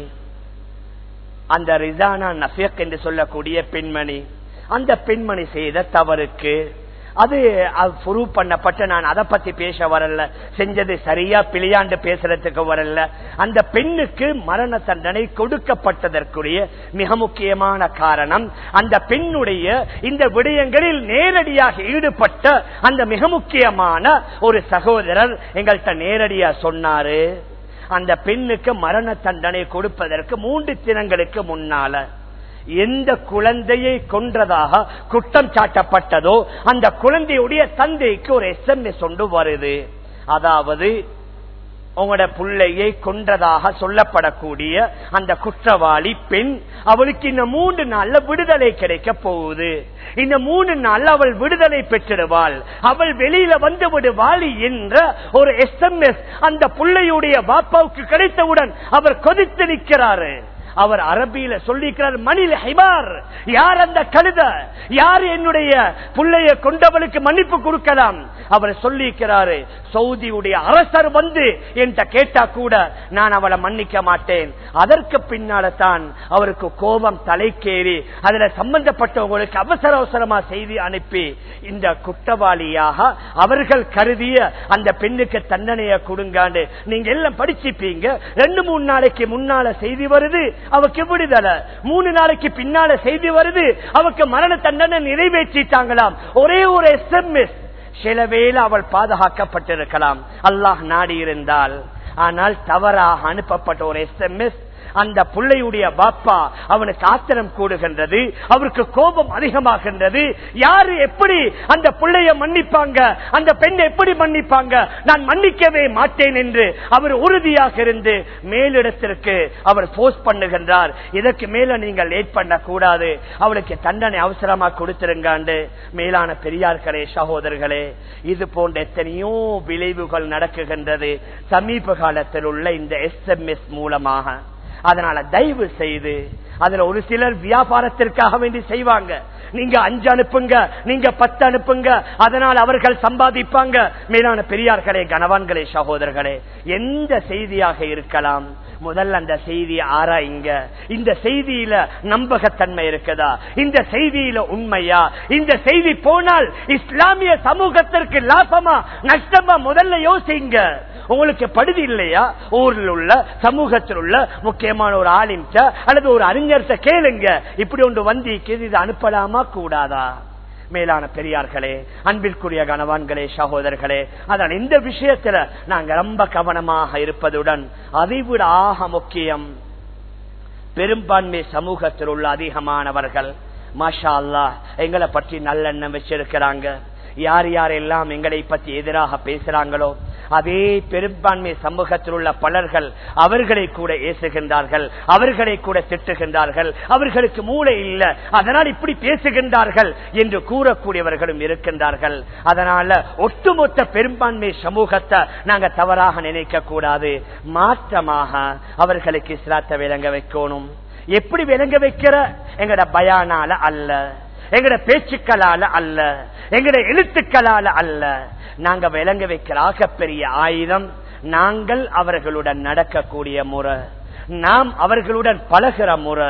அந்த ரிசானா நஃபியக் என்று சொல்லக்கூடிய பெண்மணி அந்த பெண்மணி செய்த தவறுக்கு அது ப்ரூவ் பண்ணப்பட்ட நான் அதை பத்தி பேச வரல செஞ்சது சரியா பிழையாண்டு பேசுறதுக்கு வரல அந்த பெண்ணுக்கு மரண தண்டனை கொடுக்கப்பட்டதற்குரிய மிக முக்கியமான காரணம் அந்த பெண்ணுடைய இந்த விடயங்களில் நேரடியாக ஈடுபட்ட அந்த மிக முக்கியமான ஒரு சகோதரர் எங்கள்கிட்ட நேரடியா சொன்னாரு அந்த பெண்ணுக்கு மரண தண்டனை கொடுப்பதற்கு மூன்று தினங்களுக்கு முன்னால எந்த குழந்தையை கொன்றதாக குற்றம் சாட்டப்பட்டதோ அந்த குழந்தையுடைய தந்தைக்கு ஒரு எஸ்எம்எஸ் ஒன்று வருது அதாவது உங்களோட பிள்ளையை கொன்றதாக சொல்லப்படக்கூடிய அந்த குற்றவாளி பெண் அவளுக்கு இந்த மூன்று நாள்ல விடுதலை கிடைக்க போகுது இந்த மூணு நாள் அவள் விடுதலை பெற்றிடுவாள் அவள் வெளியில வந்து விடுவாள் என்ற ஒரு எஸ்எம்எஸ் அந்த பிள்ளையுடைய பாப்பாவுக்கு கிடைத்தவுடன் அவர் கொதித்து நிற்கிறாரு அவர் அரபியில சொல்லிக்கிறார் மணில் ஹைபார் யார் அந்த கழுத யார் என்னுடைய பிள்ளைய கொண்டவளுக்கு மன்னிப்பு கொடுக்கலாம் அவர் சொல்லிக்கிறாரு சவுதியுடைய அரசர் வந்து என்கிட்ட கேட்டா கூட நான் அவளை மன்னிக்க மாட்டேன் அதற்கு பின்னால தான் அவருக்கு கோபம் தலைக்கேறி அதுல சம்பந்தப்பட்டவங்களுக்கு அவசர அவசரமா செய்தி அனுப்பி இந்த குற்றவாளியாக அவர்கள் கருதிய அந்த பெண்ணுக்கு தண்டனையை கொடுங்காண்டு நீங்க எல்லாம் படிச்சுப்பீங்க ரெண்டு மூணு நாளைக்கு முன்னால செய்தி வருது அவக்கு விடுதலை மூணு நாளைக்கு பின்னால செய்தி வருது அவக்கு மரண தண்டனை நிறைவேற்றிட்டாங்களாம் ஒரே ஒரு எஸ்எம்எஸ் சில வேளை அவள் பாதுகாக்கப்பட்டிருக்கலாம் அல்லாஹ் நாடி இருந்தால் ஆனால் தவறாக அனுப்பப்பட்ட ஒரு எஸ்எம்எஸ் அந்த பிள்ளையுடைய பாப்பா அவனுக்கு ஆத்திரம் கூடுகின்றது அவருக்கு கோபம் அதிகமாகின்றது யாரு எப்படி அந்த பிள்ளைய மன்னிப்பாங்க அந்த பெண்ணை எப்படி மன்னிப்பாங்க நான் மன்னிக்கவே மாட்டேன் என்று அவர் உறுதியாக இருந்து மேலிடத்திற்கு அவர் போஸ்ட் பண்ணுகின்றார் இதற்கு மேல நீங்கள் லேட் பண்ண கூடாது அவளுக்கு தண்டனை அவசரமா கொடுத்திருங்காண்டு மேலான பெரியார்களே சகோதரர்களே இது போன்ற எத்தனையோ விளைவுகள் நடக்குகின்றது சமீப காலத்தில் உள்ள இந்த எஸ்எம்எஸ் மூலமாக அதனால தயவு செய்து அதுல ஒரு சிலர் வியாபாரத்திற்காக வேண்டி செய்வாங்க நீங்க அஞ்சு அனுப்புங்க நீங்க பத்து அனுப்புங்க அதனால் அவர்கள் சம்பாதிப்பாங்க மேலான பெரியார்களே கனவான்களே சகோதரர்களே எந்த செய்தியாக இருக்கலாம் முதல்ல அந்த செய்தியை ஆராய்ங்க இந்த செய்தியில நம்பகத்தன்மை இருக்குதா இந்த செய்தியில உண்மையா இந்த செய்தி போனால் இஸ்லாமிய சமூகத்திற்கு லாபமா நஷ்டமா முதல்ல யோசிங்க உங்களுக்கு படுதி இல்லையா ஊரில் உள்ள சமூகத்தில் உள்ள முக்கியமான ஒரு ஆலிம்ச அல்லது ஒரு அறிஞர்கிட்ட கேளுங்க இப்படி ஒன்று வந்திக்கு இது அனுப்பலாமா கூடாதா மேலான பெரியார்களே அன்பிற்குரிய கணவான்களே சகோதரர்களே அதனால் இந்த விஷயத்துல நாங்க ரொம்ப கவனமாக இருப்பதுடன் அதைவிட ஆக முக்கியம் பெரும்பான்மை சமூகத்தில் உள்ள அதிகமானவர்கள் மாஷா அல்லா எங்களை பற்றி நல்லெண்ணம் வச்சிருக்கிறாங்க யார் யாரெல்லாம் எங்களை பற்றி எதிராக பேசுறாங்களோ அதே பெரும்பான்மை சமூகத்தில் உள்ள பலர்கள் அவர்களை கூட ஏசுகின்றார்கள் அவர்களை கூட திட்டுகின்றார்கள் அவர்களுக்கு மூளை இல்லை அதனால் இப்படி பேசுகின்றார்கள் என்று கூறக்கூடியவர்களும் இருக்கின்றார்கள் அதனால ஒட்டுமொத்த பெரும்பான்மை சமூகத்தை நாங்க தவறாக நினைக்க கூடாது மாற்றமாக அவர்களுக்கு இஸ்லாத்தை விளங்க வைக்கணும் எப்படி விளங்க வைக்கிற எங்கட பயானால அல்ல எங்கட பேச்சுக்களால அல்ல எங்கட எழுத்துக்களால அல்ல நாங்க விளங்க வைக்கிற ஆகப்பெரிய ஆயுதம் நாங்கள் அவர்களுடன் நடக்கக்கூடிய முறை நாம் அவர்களுடன் பழகிற முறை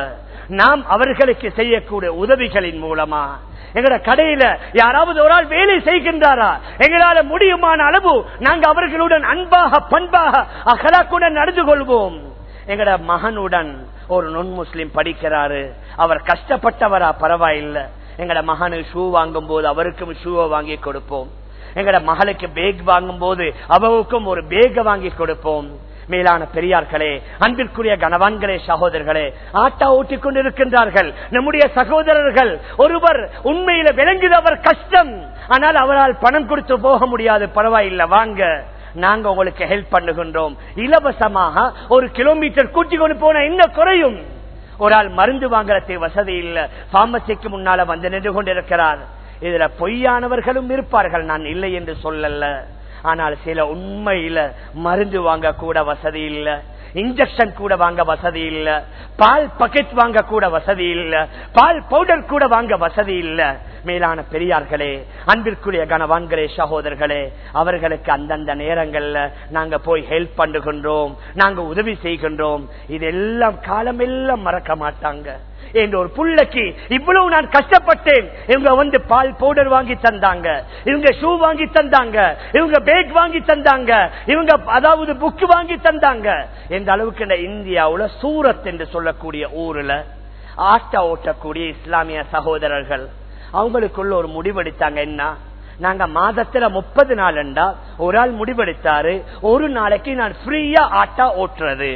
நாம் அவர்களுக்கு செய்யக்கூடிய உதவிகளின் மூலமா எங்கட கடையில யாராவது ஒரு ஆள் வேலை செய்கின்றாரா எங்களால முடியுமான அளவு நாங்க அவர்களுடன் அன்பாக பண்பாக அகலாக்குடன் நடந்து கொள்வோம் எங்கட மகனுடன் ஒரு நுண் முஸ்லிம் படிக்கிறாரு அவர் கஷ்டப்பட்டவரா பரவாயில்லை எங்கட மகனு ஷூ வாங்கும் போது அவருக்கும் ஷூவை வாங்கி கொடுப்போம் எங்கட மகளுக்கு பேக் வாங்கும் போது அவருக்கும் ஒரு பேக வாங்கி கொடுப்போம் மேலான பெரியார்களே அன்பிற்குரிய கனவான்களே சகோதரர்களே ஆட்டா ஓட்டிக் கொண்டிருக்கின்றார்கள் நம்முடைய சகோதரர்கள் ஒருவர் உண்மையில விளங்குதவர் கஷ்டம் ஆனால் அவரால் பணம் கொடுத்து போக முடியாது பரவாயில்லை வாங்க நாங்க உங்களுக்கு ஹெல்ப் பண்ணுகின்றோம் இலவசமாக ஒரு கிலோமீட்டர் கூட்டி கொண்டு போன என்ன குறையும் ஒரு ஆள் மருந்து வாங்குறதுக்கு வசதி இல்ல பார்மசிக்கு முன்னால வந்து நின்று கொண்டிருக்கிறார் இதுல பொய்யானவர்களும் இருப்பார்கள் நான் இல்லை என்று சொல்லல ஆனால் சில உண்மையில மருந்து வாங்க கூட வசதி இல்ல இன்ஜெக்ஷன் கூட வாங்க வசதி இல்ல பால் பக்கெட் வாங்க கூட வசதி இல்ல பால் பவுடர் கூட வாங்க வசதி இல்ல மேலான பெரியார்களே அன்பிற்குரிய கனவான்களே சகோதரர்களே அவர்களுக்கு அந்தந்த நேரங்கள்ல நாங்க போய் ஹெல்ப் பண்ணுகின்றோம் நாங்க உதவி செய்கின்றோம் இதெல்லாம் காலமெல்லாம் மறக்க மாட்டாங்க என்ற ஒரு புள்ளைக்கு இவ்வளவு நான் கஷ்டப்பட்டேன் இவங்க வந்து பால் பவுடர் வாங்கி தந்தாங்க இவங்க ஷூ வாங்கி தந்தாங்க இவங்க பேக் வாங்கி தந்தாங்க இவங்க அதாவது புக் வாங்கி தந்தாங்க எந்த அளவுக்கு இந்த இந்தியாவுல சூரத் என்று சொல்லக்கூடிய ஊர்ல ஆட்ட ஓட்டக்கூடிய இஸ்லாமிய சகோதரர்கள் அவங்களுக்குள்ள ஒரு முடிவெடுத்தாங்க என்ன நாங்க மாதத்துல முப்பது நாள் ஒரு ஆள் முடிவெடுத்தாரு ஒரு நாளைக்கு நான் ஃப்ரீயா ஆட்டா ஓட்டுறது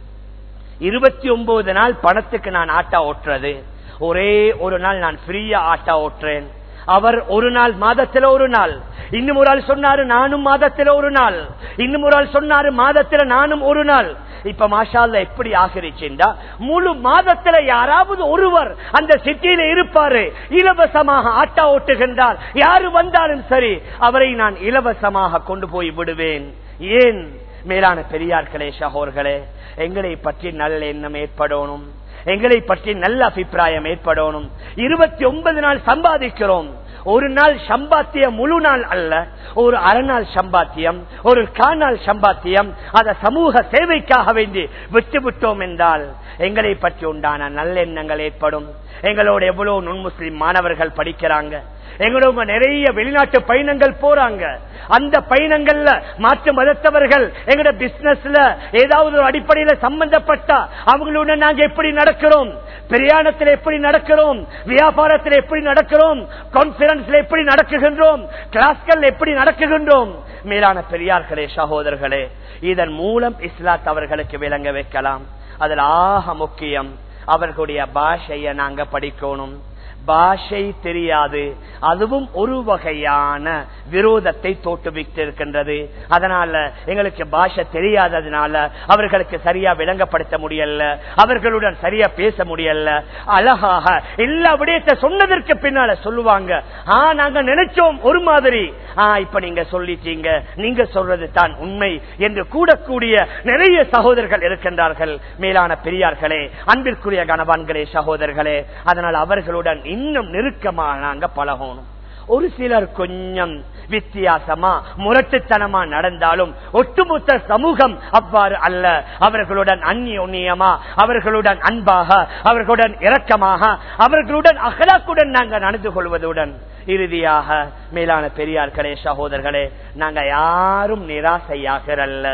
இருபத்தி ஒன்பது நாள் பணத்துக்கு நான் ஆட்டா ஓட்டுறது ஒரே ஒரு நாள் நான் ஃப்ரீயா ஆட்டா ஓட்டுறேன் அவர் ஒரு நாள் மாதத்துல ஒரு நாள் இன்னும் ஒரு ஆள் சொன்னாரு நானும் மாதத்துல ஒரு நாள் இன்னும் ஒரு ஆள் சொன்னாரு மாதத்துல நானும் ஒரு நாள் இப்ப மாஷால்ல எப்படி ஆகிருச்சுண்டா முழு மாதத்துல யாராவது ஒருவர் அந்த சிட்டியில இருப்பாரு இலவசமாக ஆட்டா ஓட்டுகின்றார் யாரு வந்தாலும் சரி அவரை நான் இலவசமாக கொண்டு போய் விடுவேன் ஏன் மேலான பெரியார்களே சகோர்களே எங்களை பற்றி நல்ல எண்ணம் ஏற்படணும் எங்களை பற்றி நல்ல அபிப்பிராயம் ஏற்படணும் இருபத்தி ஒன்பது நாள் சம்பாதிக்கிறோம் ஒரு நாள் சம்பாத்தியம் முழு நாள் அல்ல ஒரு அரை நாள் சம்பாத்தியம் ஒரு காநாள் சம்பாத்தியம் அத சமூக சேவைக்காக வேண்டி விட்டு விட்டோம் என்றால் எங்களை பற்றி உண்டான நல்லெண்ணங்கள் ஏற்படும் எங்களோட எவ்வளவு நுண் முஸ்லிம் மாணவர்கள் படிக்கிறாங்க எங்களோட நிறைய வெளிநாட்டு பயணங்கள் போறாங்க அந்த பயணங்கள்ல மாற்று மதத்தவர்கள் எங்களோட பிசினஸ்ல ஏதாவது ஒரு அடிப்படையில சம்பந்தப்பட்டா அவங்களுடன் நாங்க எப்படி நடக்கிறோம் பிரயாணத்தில் எப்படி நடக்கிறோம் வியாபாரத்தில் எப்படி நடக்கிறோம் கான்பரன்ஸ்ல எப்படி நடக்குகின்றோம் கிளாஸ்கள் எப்படி நடக்குகின்றோம் மேலான பெரியார்களே சகோதரர்களே இதன் மூலம் இஸ்லாத் அவர்களுக்கு விளங்க வைக்கலாம் அதுல ஆக முக்கியம் அவர்களுடைய பாஷைய நாங்க படிக்கணும் பாஷை தெரியாது அதுவும் ஒரு வகையான விரோதத்தை தோற்றுவித்திருக்கின்றது அதனால எங்களுக்கு பாஷை தெரியாததுனால அவர்களுக்கு சரியா விளங்கப்படுத்த முடியல அவர்களுடன் சரியா பேச முடியல அழகாக எல்லா விடயத்தை சொன்னதற்கு பின்னால சொல்லுவாங்க ஆ நாங்க நினைச்சோம் ஒரு மாதிரி ஆ இப்ப நீங்க சொல்லிட்டீங்க நீங்க சொல்றது தான் உண்மை என்று கூடக்கூடிய நிறைய சகோதரர்கள் இருக்கின்றார்கள் மேலான பெரியார்களே அன்பிற்குரிய கணவான்களே சகோதரர்களே அதனால் அவர்களுடன் இன்னும் நெருக்கமாக நாங்க பழகணும் ஒரு சிலர் கொஞ்சம் வித்தியாசமா முரட்டுத்தனமா நடந்தாலும் ஒட்டுமொத்த சமூகம் அவ்வாறு அல்ல அவர்களுடன் அந்நியமா அவர்களுடன் அன்பாக அவர்களுடன் இரக்கமாக அவர்களுடன் அகலாக்குடன் நாங்கள் நடந்து கொள்வதுடன் இறுதியாக மேலான பெரியார்களே சகோதரர்களே நாங்க யாரும் நிராசையாகிறல்ல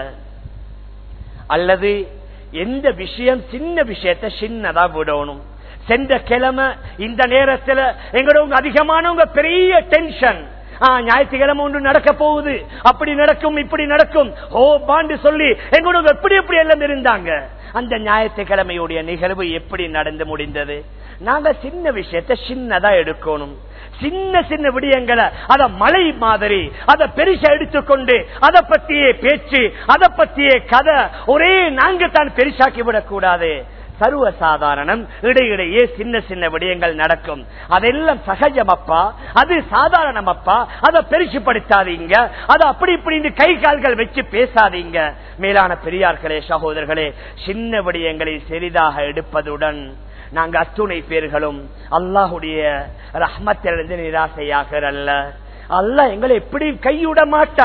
அல்லது எந்த விஷயம் சின்ன விஷயத்தை சின்னதா விடணும் சென்ற கிழமை இந்த நேரத்தில் எங்களோட அதிகமானவங்க பெரிய டென்ஷன் ஞாயிற்றுக்கிழமை ஒன்று நடக்க போகுது அப்படி நடக்கும் இப்படி நடக்கும் ஓ பாண்டு சொல்லி எங்களோட எப்படி எப்படி எல்லாம் இருந்தாங்க அந்த ஞாயிற்றுக்கிழமையுடைய நிகழ்வு எப்படி நடந்து முடிந்தது நாங்க சின்ன விஷயத்தை சின்னதா எடுக்கணும் சின்ன சின்ன விடயங்களை அத மலை மாதிரி அதை பெருசா எடுத்துக்கொண்டு அதை பத்தியே பேச்சு அதை பத்தியே கதை ஒரே நாங்க தான் பெருசாக்கி விடக் கூடாது சர்வ சாதாரணம் இடையிடையே சின்ன சின்ன விடயங்கள் நடக்கும் அதெல்லாம் சகஜமப்பா அது சாதாரணமப்பா அதை பெருசுப்படுத்தாதீங்க அதை அப்படி இப்படி கை கால்கள் வச்சு பேசாதீங்க மேலான பெரியார்களே சகோதரர்களே சின்ன விடயங்களை சிறிதாக எடுப்பதுடன் நாங்க அத்துணை பேர்களும் அல்லாஹுடைய ரஹ்மத்திலிருந்து நிராசையாகிறல்ல அல்ல எங்களை எப்படி கைவிட மாட்டான்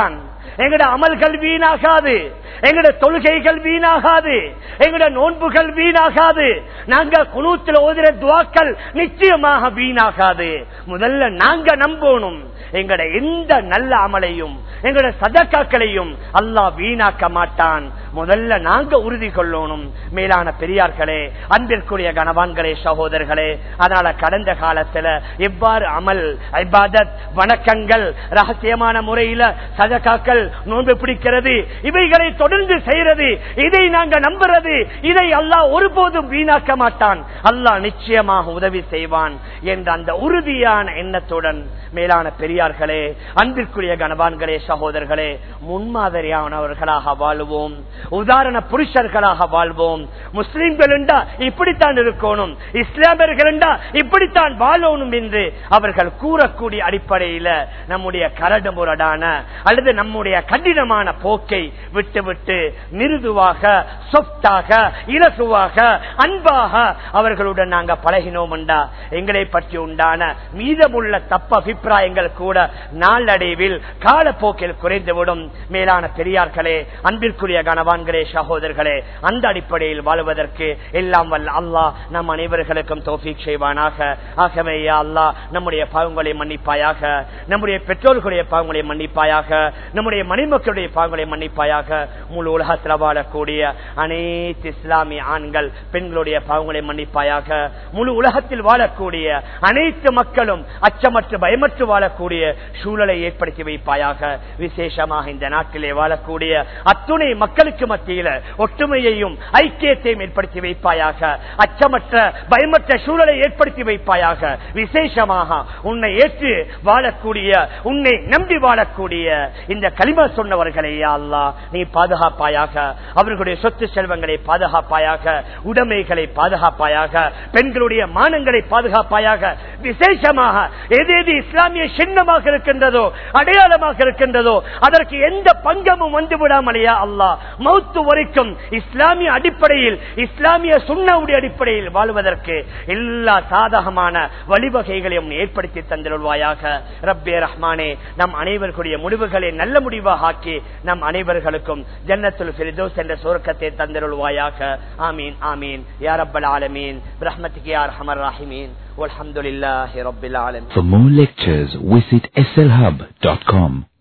எங்கட அமல்கள் வீணாகாது எங்கட தொழுகைகள் வீணாகாது எங்கட நோன்புகள் வீணாகாது நாங்க குனூத்துல ஓதுற துவாக்கள் நிச்சயமாக வீணாகாது முதல்ல நாங்க நம்பணும் எங்கட எந்த நல்ல அமலையும் எங்கட சதக்காக்களையும் அல்லாஹ் வீணாக்க மாட்டான் முதல்ல நாங்க உறுதி கொள்ளணும் மேலான பெரியார்களே அன்பிற்குரிய கணவான்களே சகோதரர்களே அதனால கடந்த காலத்துல எவ்வாறு அமல் ஐபாதத் வணக்கங்கள் ரகசியமான முறையில சதக்காக்கள் நோன்பு பிடிக்கிறது இவைகளை தொடர்ந்து செய்யறது இதை நாங்க நம்புறது இதை அல்லாஹ் ஒருபோதும் வீணாக்க மாட்டான் அல்லாஹ் நிச்சயமாக உதவி செய்வான் என்ற அந்த உறுதியான எண்ணத்துடன் மேலான பெரியார்களே அன்பிற்குரிய கணவான்களே சகோதரர்களே முன்மாதிரியானவர்களாக வாழ்வோம் உதாரண புருஷர்களாக வாழ்வோம் முஸ்லிம்கள் என்றா இப்படித்தான் இருக்கணும் இஸ்லாமியர்கள் என்றா இப்படித்தான் வாழணும் என்று அவர்கள் கூறக்கூடிய அடிப்படையில நம்முடைய கரடு முரடான அல்லது நம்முடைய கடினமான போக்கை விட்டு விட்டு மிருதுவாக சொப்டாக இலசுவாக அன்பாக அவர்களுடன் நாங்க பழகினோம் என்றா எங்களை பற்றி உண்டான மீதமுள்ள தப்ப அபிப்பிராயங்கள் கூட நாளடைவில் காலப்போக்கில் குறைந்துவிடும் மேலான பெரியார்களே அன்பிற்குரிய கனவான்களே சகோதரர்களே அந்த அடிப்படையில் வாழ்வதற்கு எல்லாம் வல்ல அல்லாஹ் நம் அனைவர்களுக்கும் தோஃபிக் செய்வானாக ஆகவே யா அல்லாஹ் நம்முடைய பாவங்களை மன்னிப்பாயாக நம்முடைய பெற்றோர்களுடைய பாவங்களை மன்னிப்பாயாக நம்முடைய மணிமக்களுடைய பாவங்களை மன்னிப்பாயாக முழு உலகத்தில் வாழக்கூடிய அனைத்து இஸ்லாமிய ஆண்கள் பெண்களுடைய பாவங்களை மன்னிப்பாயாக முழு உலகத்தில் வாழக்கூடிய அனைத்து மக்களும் அச்சமற்று பயமற்று வாழக்கூடிய சூழலை ஏற்படுத்தி வைப்பாயாக விசேஷமாக இந்த நாட்டிலே வாழக்கூடிய அத்துணை மக்களுக்கு மத்தியில ஒற்றுமையையும் ஐக்கியத்தையும் ஏற்படுத்தி வைப்பாயாக அச்சமற்ற பயமற்ற சூழலை ஏற்படுத்தி வைப்பாயாக விசேஷமாக உன்னை ஏற்று வாழக்கூடிய உன்னை நம்பி வாழக்கூடிய இந்த களிம சொன்னவர்களை அல்லா நீ பாதுகாப்பாயாக அவர்களுடைய சொத்து செல்வங்களை பாதுகாப்பாயாக உடைமைகளை பாதுகாப்பாயாக பெண்களுடைய மானங்களை பாதுகாப்பாயாக விசேஷமாக எது எது இஸ்லாமிய சின்னமாக இருக்கின்றதோ அடையாளமாக இருக்கின்றதோ அதற்கு எந்த பங்கமும் வந்து விடாமலையா அல்லா மௌத்து வரைக்கும் இஸ்லாமிய அடிப்படையில் இஸ்லாமிய சுண்ணவுடைய அடிப்படையில் வாழ்வதற்கு எல்லா சாதகமான வழிவகைகளையும் ஏற்படுத்தி தந்திருவாயாக ரப்பே ரஹ்மானே நம் அனைவருடைய முடிவுகளை நல்ல முடிவாக ஆக்கி நம் அனைவர்களுக்கும் ஜன்னத்துல் ஃபிரிதோஸ் என்ற சுருக்கத்தை தந்திருவாயாக ஆமீன் ஆமீன் யா ரப்பல் ஆலமீன் பிரஹ்மத்துக்கு யார் ஹமர் ராஹிமீன் والحمد لله رب العالمين For more lectures, visit slhub.com.